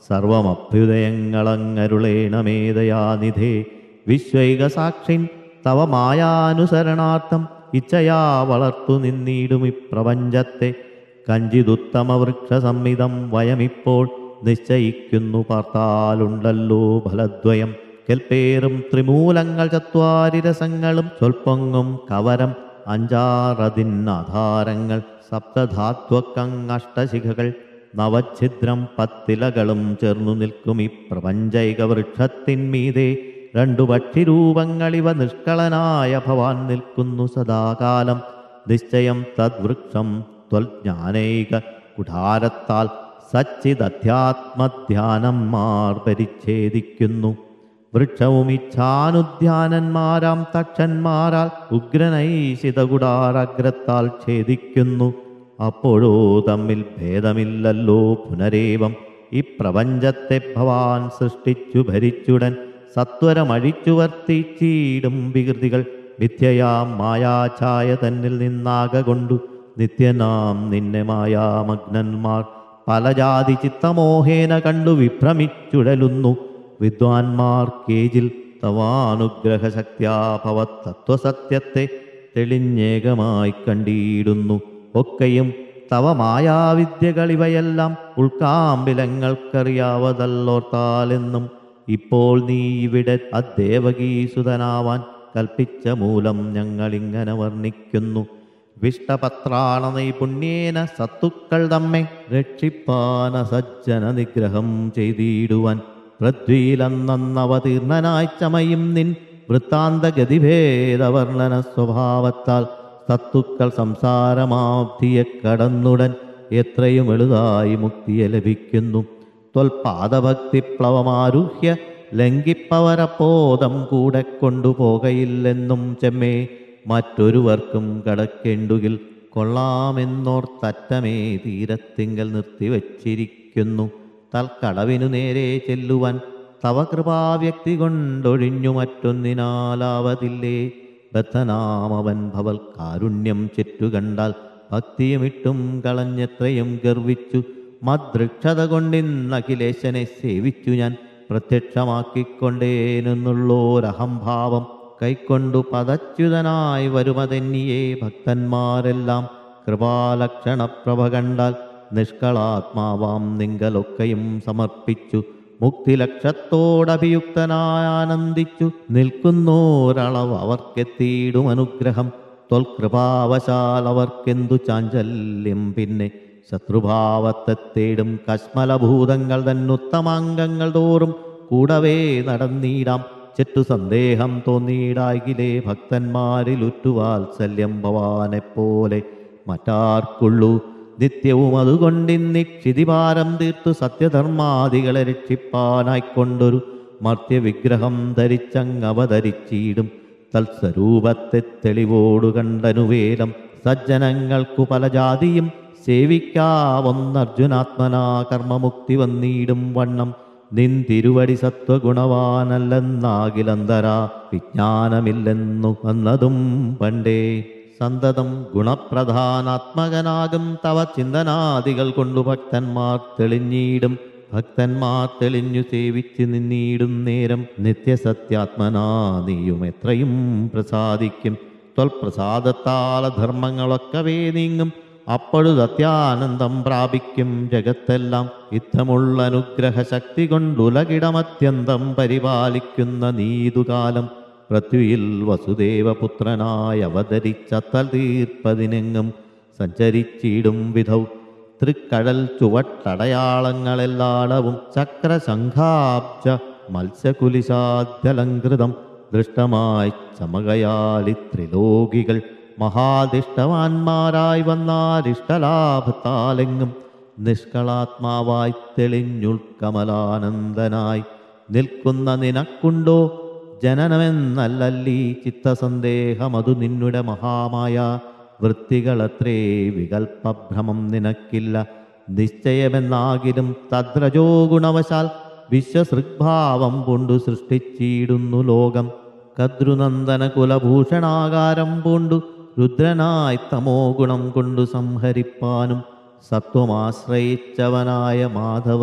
Speaker 1: സർവമഭ്യുദയങ്ങളങ്ങരുളേണമേതയാനിധേ വിശ്വൈകസാക്ഷിൻ തവ മായാനുസരണാർത്ഥം ഇച്ഛയാ വളർത്തു നിന്നിടും ഇപ്രപഞ്ചത്തെ കഞ്ചിതുത്തമ വൃക്ഷസംഹിതം വയമിപ്പോൾ നിശ്ചയിക്കുന്നു പാർത്താലുണ്ടല്ലോ ഫലദ്വയം കെൽപ്പേറും ത്രിമൂലങ്ങൾ ചത്വാരിരസങ്ങളും സ്വൽപ്പങ്ങും കവരം അഞ്ചാറതിന്നാധാരങ്ങൾ സപ്തധാത്വക്കങ്ങഷ്ടശിഖകൾ നവഛിദ്രം പത്തിലകളും ചേർന്നു നിൽക്കും ഈ പ്രപഞ്ചൈക വൃക്ഷത്തിന്മീതെ രണ്ടു പക്ഷിരൂപങ്ങളിവ നിഷ്കളനായ ഭവാൻ നിൽക്കുന്നു സദാകാലം നിശ്ചയം തദ്വൃക്ഷം ത്വൽജ്ഞാനൈക കുഠാരത്താൽ സച്ചിദധ്യാത്മധ്യാനം മാർ പരിച്ഛേദിക്കുന്നു വൃക്ഷവും ഇച്ഛാനുധ്യാനന്മാരാം തക്ഷന്മാരാൽ ഉഗ്രനൈശിതകുടാരഗ്രത്താൽ ഛേദിക്കുന്നു അപ്പോഴോ തമ്മിൽ ഭേദമില്ലല്ലോ പുനരേവം ഈ പ്രപഞ്ചത്തെ ഭവാൻ സൃഷ്ടിച്ചു ഭരിച്ചുടൻ സത്വരമഴിച്ചു വർത്തിച്ചീടും വികൃതികൾ മിഥ്യയാം മായാഛായ തന്നിൽ നിന്നാക കൊണ്ടു നിത്യനാം നിന്നെ മായാമഗ്നന്മാർ പല ജാതി ചിത്തമോഹേന കണ്ടു വിഭ്രമിച്ചുഴലുന്നു വിദ്വാൻമാർ കേജിൽ തവാനുഗ്രഹശക്തിയാ ഭവത്തത്വസത്യത്തെ തെളിഞ്ഞേകമായി കണ്ടിടുന്നു ഒക്കെയും തവ മായാവിദ്യകളിവയെല്ലാം ഉൾക്കാമ്പിലങ്ങൾക്കറിയാവതല്ലോർത്താലെന്നും ഇപ്പോൾ നീ ഇവിടെ അദ്ദേവകീസുതനാവാൻ കൽപ്പിച്ച മൂലം ഞങ്ങളിങ്ങനെ വർണ്ണിക്കുന്നു വിഷ്ടപത്രാണ നൈപുണ്യേന സത്തുക്കൾ തമ്മെ രക്ഷിപ്പാന സജ്ജന നിഗ്രഹം ചെയ്തിടുവാൻ പൃഥ്വിയിലെന്നവതീർണനായി ചമയും നിൻ വൃത്താന്തഗതിഭേദവർണ്ണന സ്വഭാവത്താൽ സത്തുക്കൾ സംസാരമാബ്ധിയെ കടന്നുടൻ എത്രയും എളുതായി മുക്തിയെ ലഭിക്കുന്നു ത്വൽപാദഭക്തി പ്ലവമാരുഹ്യ ലംഘിപ്പവരപ്പോതം കൂടെ കൊണ്ടുപോകയില്ലെന്നും ചെമ്മേ മറ്റൊരുവർക്കും കടക്കെണ്ടുകിൽ കൊള്ളാമെന്നോർത്തറ്റമേ തീരത്തിങ്കൽ നിർത്തിവച്ചിരിക്കുന്നു തൽക്കടവിനു നേരെ ചെല്ലുവാൻ തവ കൃപാവ്യക്തി കൊണ്ടൊഴിഞ്ഞു മറ്റൊന്നിനാലാവതില്ലേ ബദ്ധനാമവൻ ഭവൽ കാരുണ്യം ചെറ്റുകണ്ടാൽ ഭക്തിയുമിട്ടും കളഞ്ഞെത്രയും ഗർവിച്ചു മദ്രക്ഷത കൊണ്ടിന്നഖിലേശനെ സേവിച്ചു ഞാൻ പ്രത്യക്ഷമാക്കിക്കൊണ്ടേനെന്നുള്ളോരഹംഭാവം കൈക്കൊണ്ടു പദച്യുതനായി വരുമതെന്നിയെ ഭക്തന്മാരെല്ലാം കൃപാലക്ഷണപ്രഭ കണ്ടാൽ നിഷ്കളാത്മാവാം നിങ്കലൊക്കെയും സമർപ്പിച്ചു മുക്തിലക്ഷത്തോടഭിയുക്തനായി ആനന്ദിച്ചു നിൽക്കുന്നോരളവ് അവർക്കെത്തിയിടും അനുഗ്രഹം ത്വൽകൃപാവശാൽ അവർക്കെന്തു ചാഞ്ചല്യം പിന്നെ ശത്രുഭാവത്തെ തേടും കശ്മലഭൂതങ്ങൾ തന്നുത്തമാംഗങ്ങൾ തോറും കൂടവേ നടന്നീടാം ചെറ്റു സന്ദേഹം തോന്നിയിടാകിലേ ഭക്തന്മാരിൽ ഉറ്റുവാത്സല്യം ഭവാനെപ്പോലെ മറ്റാർക്കുള്ളൂ നിത്യവും അതുകൊണ്ടിന്നിക്ഷിതിഭാരം തീർത്തു സത്യധർമാദികളെ രക്ഷിപ്പാനായിക്കൊണ്ടൊരു മർത്യവിഗ്രഹം ധരിച്ചങ്ങവതരിച്ചിടും തൽസ്വരൂപത്തെ തെളിവോടു കണ്ടനുവേലം സജ്ജനങ്ങൾക്കു പല ജാതിയും സേവിക്കാവൊന്നർജുനാത്മനാ കർമ്മമുക്തി വന്നിടും വണ്ണം നിൻ തിരുവടി സത്വഗുണവാനല്ലെന്നാകിലന്തരാ വിജ്ഞാനമില്ലെന്നു വന്നതും പണ്ടേ സന്തതം ഗുണപ്രധാനാത്മകനാകും തവ ചിന്തനാദികൾ കൊണ്ടു ഭക്തന്മാർ തെളിഞ്ഞിടും ഭക്തന്മാർ തെളിഞ്ഞു സേവിച്ച് നിന്നിടും നേരം നിത്യസത്യാത്മനാ നീയും എത്രയും പ്രസാദിക്കും ത്വൽപ്രസാദത്താല ധർമ്മങ്ങളൊക്കവേ നീങ്ങും അപ്പോഴുതത്യാനന്ദം പ്രാപിക്കും ജഗത്തെല്ലാം യുദ്ധമുള്ള അനുഗ്രഹ ശക്തി കൊണ്ടുലകിടമത്യന്തം പരിപാലിക്കുന്ന നീതുകാലം പൃഥ്വിയിൽ വസുദേവപുത്രനായി അവതരിച്ച തീർപ്പതിനെങ്ങും സഞ്ചരിച്ചിടും വിധൗ തൃക്കടൽ ചുവട്ടടയാളങ്ങളെല്ലാടവും ചക്രശംഖാബ്ജ മത്സ്യകുലിശാദ്യലങ്കൃതം ദൃഷ്ടമായി ചമകയാലി ത്രിലോകികൾ മഹാദിഷ്ടവാന്മാരായി വന്നാരിഷ്ടലാഭത്താലെങ്ങും നിഷ്കളാത്മാവായി തെളിഞ്ഞുൾക്കമലാനന്ദനായി നിൽക്കുന്ന നിനക്കുണ്ടോ ജനനമെന്നല്ലല്ലീ ചിത്തസന്ദേഹമതു നിന്നുടെ മഹാമായ വൃത്തികളത്രേ വികൽപ്പഭ്രമം നിനക്കില്ല നിശ്ചയമെന്നാകിലും തദ്രജോ ഗുണവശാൽ വിശ്വസൃഗ്ഭാവം കൊണ്ടു സൃഷ്ടിച്ചിടുന്നു ലോകം കദ്രുനന്ദന കുലഭൂഷണാകാരം പൂണ്ടു രുദ്രനായി തമോ ഗുണം കൊണ്ടു സംഹരിപ്പാനും സത്വമാശ്രയിച്ചവനായ മാധവ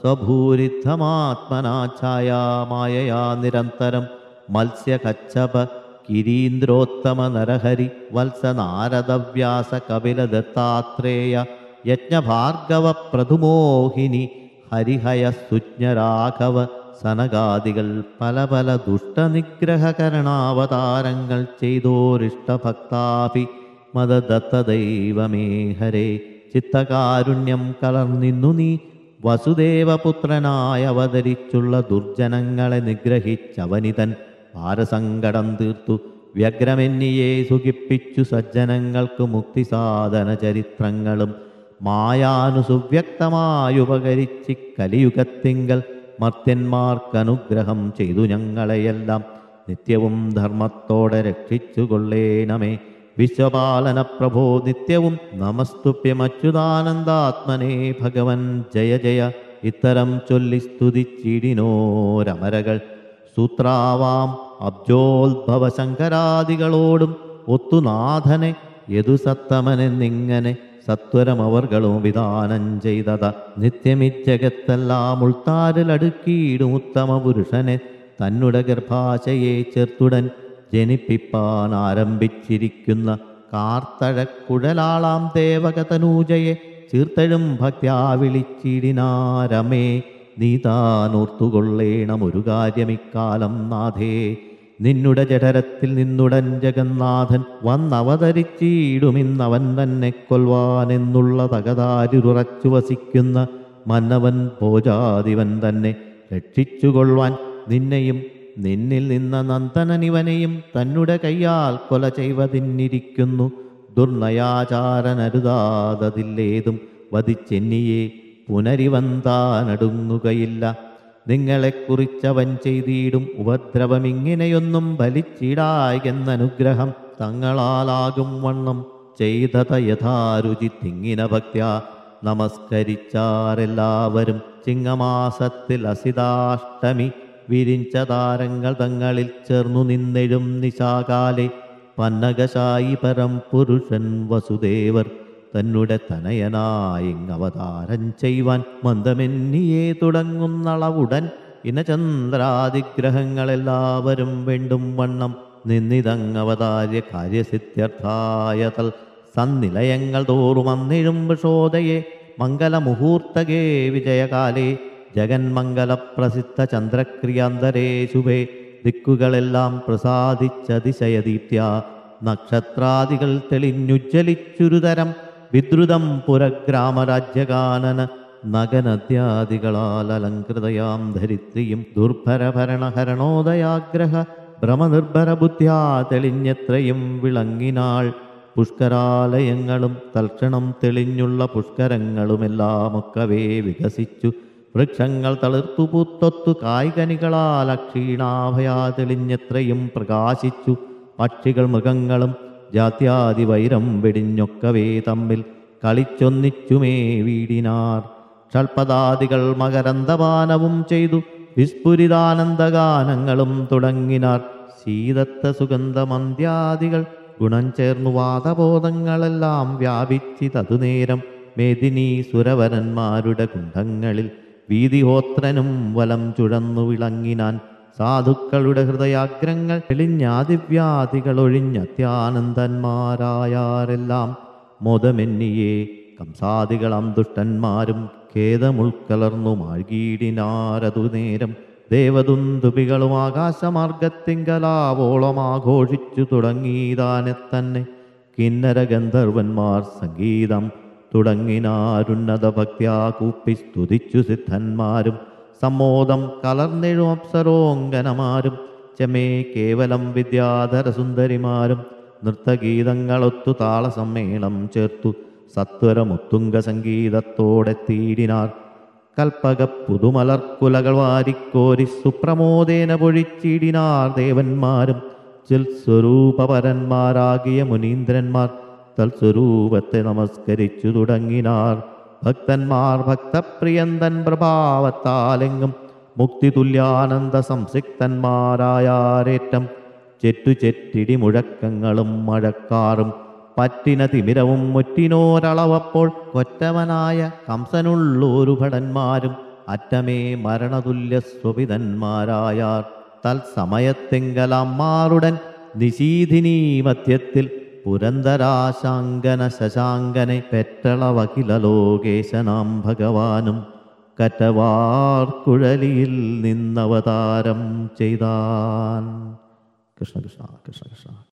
Speaker 1: സ്വഭൂരിദ്ധമാത്മനാഛായാമായയാ നിരന്തരം മത്സ്യകച്ചപ കിരീന്ദ്രോത്തമ നരഹരി വത്സ നാരദവ്യാസ കപില ദത്താത്രേയ യജ്ഞഭാർഗവ പ്രതുമോഹിനി ഹരിഹയ സുജ്ഞരാഘവ സനകാദികൾ പല പല ദുഷ്ടനിഗ്രഹകരണാവതാരങ്ങൾ ചെയ്തോരിഷ്ടഭക്താഭി മദദത്ത ദൈവമേ ഹരേ ചിത്തകാരുണ്യം കലർന്നിന്നു നീ വസുദേവപുത്രനായി അവതരിച്ചുള്ള ദുർജനങ്ങളെ നിഗ്രഹിച്ചവനിതൻ ഭാരസങ്കടം തീർത്തു വ്യഗ്രമെന്നിയെ സുഖിപ്പിച്ചു സജ്ജനങ്ങൾക്ക് മുക്തിസാധന ചരിത്രങ്ങളും മായാനുസുവ്യക്തമായുപകരിച്ച് കലിയുഗത്തിങ്കൽ മർത്യന്മാർക്കനുഗ്രഹം ചെയ്തു ഞങ്ങളെയെല്ലാം നിത്യവും ധർമ്മത്തോടെ രക്ഷിച്ചു കൊള്ളേണമേ വിശ്വപാലന പ്രഭോ നിത്യവും നമസ്തുപ്യമച്യുതാനന്ദാത്മനേ ഭഗവൻ ജയ ജയ ഇത്തരം ചൊല്ലി സ്തുതിച്ചിടിനോരമരകൾ സൂത്രാവാം അബ്ജോത്ഭവ ശങ്കരാദികളോടും ഒത്തുനാഥനെ യദുസത്തമനെന്നിങ്ങനെ സത്വരമവർകളും വിധാനം ചെയ്തത നിത്യമിജഗത്തെല്ലാം ഉൾത്താരിലടുക്കിയിടും ഉത്തമ പുരുഷനെ തന്നുടെ ഗർഭാശയെ ചേർത്തുടൻ ജനിപ്പിപ്പാൻ ആരംഭിച്ചിരിക്കുന്ന കാർത്തഴക്കുഴലാളാം ദേവകതനൂജയെ ചീർത്തഴും ഭക്ത്യാ വിളിച്ചിടിനാരമേ നീ താനോർത്തുകൊള്ളേണം ഒരു കാര്യമിക്കാലം നാഥേ നിന്നുടെ ജഠരത്തിൽ നിന്നുടൻ ജഗന്നാഥൻ വന്നവതരിച്ചിടുമിന്നവൻ തന്നെ കൊൽവാനെന്നുള്ള തകതാരിറുറച്ചു വസിക്കുന്ന മന്നവൻ ഭോജാതിവൻ തന്നെ രക്ഷിച്ചുകൊള്ളുവാൻ നിന്നെയും നിന്നിൽ നിന്ന നന്ദനനിവനെയും തന്നുടെ കയ്യാൽ കൊല ചെയ്വതിന്നിരിക്കുന്നു ദുർനയാചാരനരുതാതതില്ലേതും വധിച്ചെന്നിയെ പുനരിവന്താനടുങ്ങുകയില്ല നിങ്ങളെക്കുറിച്ചവൻ ചെയ്തിടും ഉപദ്രവമിങ്ങനെയൊന്നും ഫലിച്ചിടായെന്നനുഗ്രഹം തങ്ങളാലാകും വണ്ണം ചെയ്തത യഥാരുചി തിങ്ങിന ഭക്ത്യ നമസ്കരിച്ചാരെല്ലാവരും ചിങ്ങമാസത്തിൽ അസിതാഷ്ടമി വിരിഞ്ച താരങ്ങൾ തങ്ങളിൽ ചേർന്നു നിന്നെഴും നിശാകാലെ പന്നകശായി പരം പുരുഷൻ വസുദേവർ തന്നെ തനയനായി അവതാരം ചെയ്യുവാൻ മന്ദമെന്നിയെ തുടങ്ങുന്നളവുടൻ ഇനചന്ദ്രാദിഗ്രഹങ്ങളെല്ലാവരും വേണ്ടും വണ്ണം നിന്നിതങ്ങവതാര്യ കാര്യസിദ്ധ്യർത്ഥായ തൽ സന്നിലയങ്ങൾ തോറും അന്നിഴും വിഷോദയെ മംഗലമുഹൂർത്തകേ വിജയകാലേ ജഗന്മംഗലപ്രസിദ്ധ ചന്ദ്രക്രിയാന്തരേ ശുഭേ ദിക്കുകളെല്ലാം പ്രസാദിച്ചതിശയദീപ്യ നക്ഷത്രാദികൾ തെളിഞ്ഞുജ്ജലിച്ചുരുതരം വിദ്രുതം പുരഗ്രാമരാജ്യകാനന നഗനദ്യാദികളാൽ അലങ്കൃതയാം ധരിത്രിയും ദുർഭരഭരണഹരണോദയാഗ്രഹ ഭ്രമനിർഭര ബുദ്ധ്യാ തെളിഞ്ഞെത്രയും വിളങ്ങിനാൾ പുഷ്കരാലയങ്ങളും തൽക്ഷണം തെളിഞ്ഞുള്ള പുഷ്കരങ്ങളുമെല്ലാമൊക്കവേ വികസിച്ചു വൃക്ഷങ്ങൾ തളിർത്തു പൂത്തൊത്തു കായ്കനികളാൽ അക്ഷീണാഭയാ തെളിഞ്ഞെത്രയും പ്രകാശിച്ചു പക്ഷികൾ മൃഗങ്ങളും ജാത്യാദി വൈരം വെടിഞ്ഞൊക്കവേ തമ്മിൽ കളിച്ചൊന്നിച്ചുമേ വീടിനാർ ക്ഷൽപദാദികൾ മകരന്തപാനവും ചെയ്തു വിസ്ഫുരിതാനന്ദഗാനങ്ങളും തുടങ്ങിനാർ ശീതത്ത സുഗന്ധമന്ത്യാദികൾ ഗുണം ചേർന്നു വാദബോധങ്ങളെല്ലാം വ്യാപിച്ചിതതുനേരം മേദിനി സുരവരന്മാരുടെ കുണ്ഠങ്ങളിൽ വീതിഹോത്രനും വലം ചുഴന്നു വിളങ്ങിനാൻ സാധുക്കളുടെ ഹൃദയാഗ്രങ്ങൾ തെളിഞ്ഞാദിവ്യാധികൾ ഒഴിഞ്ഞത്യാനന്ദന്മാരായാരെല്ലാം മോദമെന്നിയെ കംസാദികളാം ദുഷ്ടന്മാരും ഖേദമുൾക്കലർന്നു മാഴ്കീടിനാരതു നേരം ദേവദുന്തുപികളും ആകാശമാർഗത്തിങ്കലാവോളം ആഘോഷിച്ചു തുടങ്ങിയതാനെ തന്നെ കിന്നര ഗന്ധർവന്മാർ സംഗീതം തുടങ്ങിനാരുന്നത ഭക്ത്യാ കൂപ്പി സ്തുതിച്ചു സിദ്ധന്മാരും സമ്മോദം കലർന്നെഴും അപ്സരോങ്കനമാരും ചമേ കേവലം വിദ്യാധര സുന്ദരിമാരും നൃത്തഗീതങ്ങളൊത്തു താളസമ്മേളം ചേർത്തു സത്വരമുത്തുംഗ സംഗീതത്തോടെ തീടിനാർ കൽപ്പക പുതുമലർക്കുലകൾ വാരിക്കോരി സുപ്രമോദേന പൊഴിച്ചിടിനാർ ദേവന്മാരും ചിൽസ്വരൂപപരന്മാരാകിയ മുനീന്ദ്രന്മാർ തൽസ്വരൂപത്തെ നമസ്കരിച്ചു തുടങ്ങിനാർ ഭക്തന്മാർ ഭക്തപ്രിയന്തൻ പ്രഭാവത്താലെങ്കും മുക്തി തുല്യാനന്ദ സംസിക്തന്മാരായാരേറ്റം ചെറ്റുചെറ്റിടി മുഴക്കങ്ങളും മഴക്കാറും പറ്റിന തിമിരവും മുറ്റിനോരളവപ്പോൾ കൊറ്റവനായ കംസനുള്ളോരു ഭടന്മാരും അറ്റമേ മരണതുല്യ സ്വപിതന്മാരായാർ തൽസമയത്തെങ്കലമ്മാറുടൻ നിശീധിനീ മധ്യത്തിൽ പുരന്തരാശാങ്കന ശശാങ്കനെ പെറ്റളവകില ലോകേശനാം ഭഗവാനും കറ്റവാർക്കുഴലിയിൽ നിന്നവതാരം ചെയ്താൻ കൃഷ്ണ കൃഷ്ണ കൃഷ്ണ കൃഷ്ണ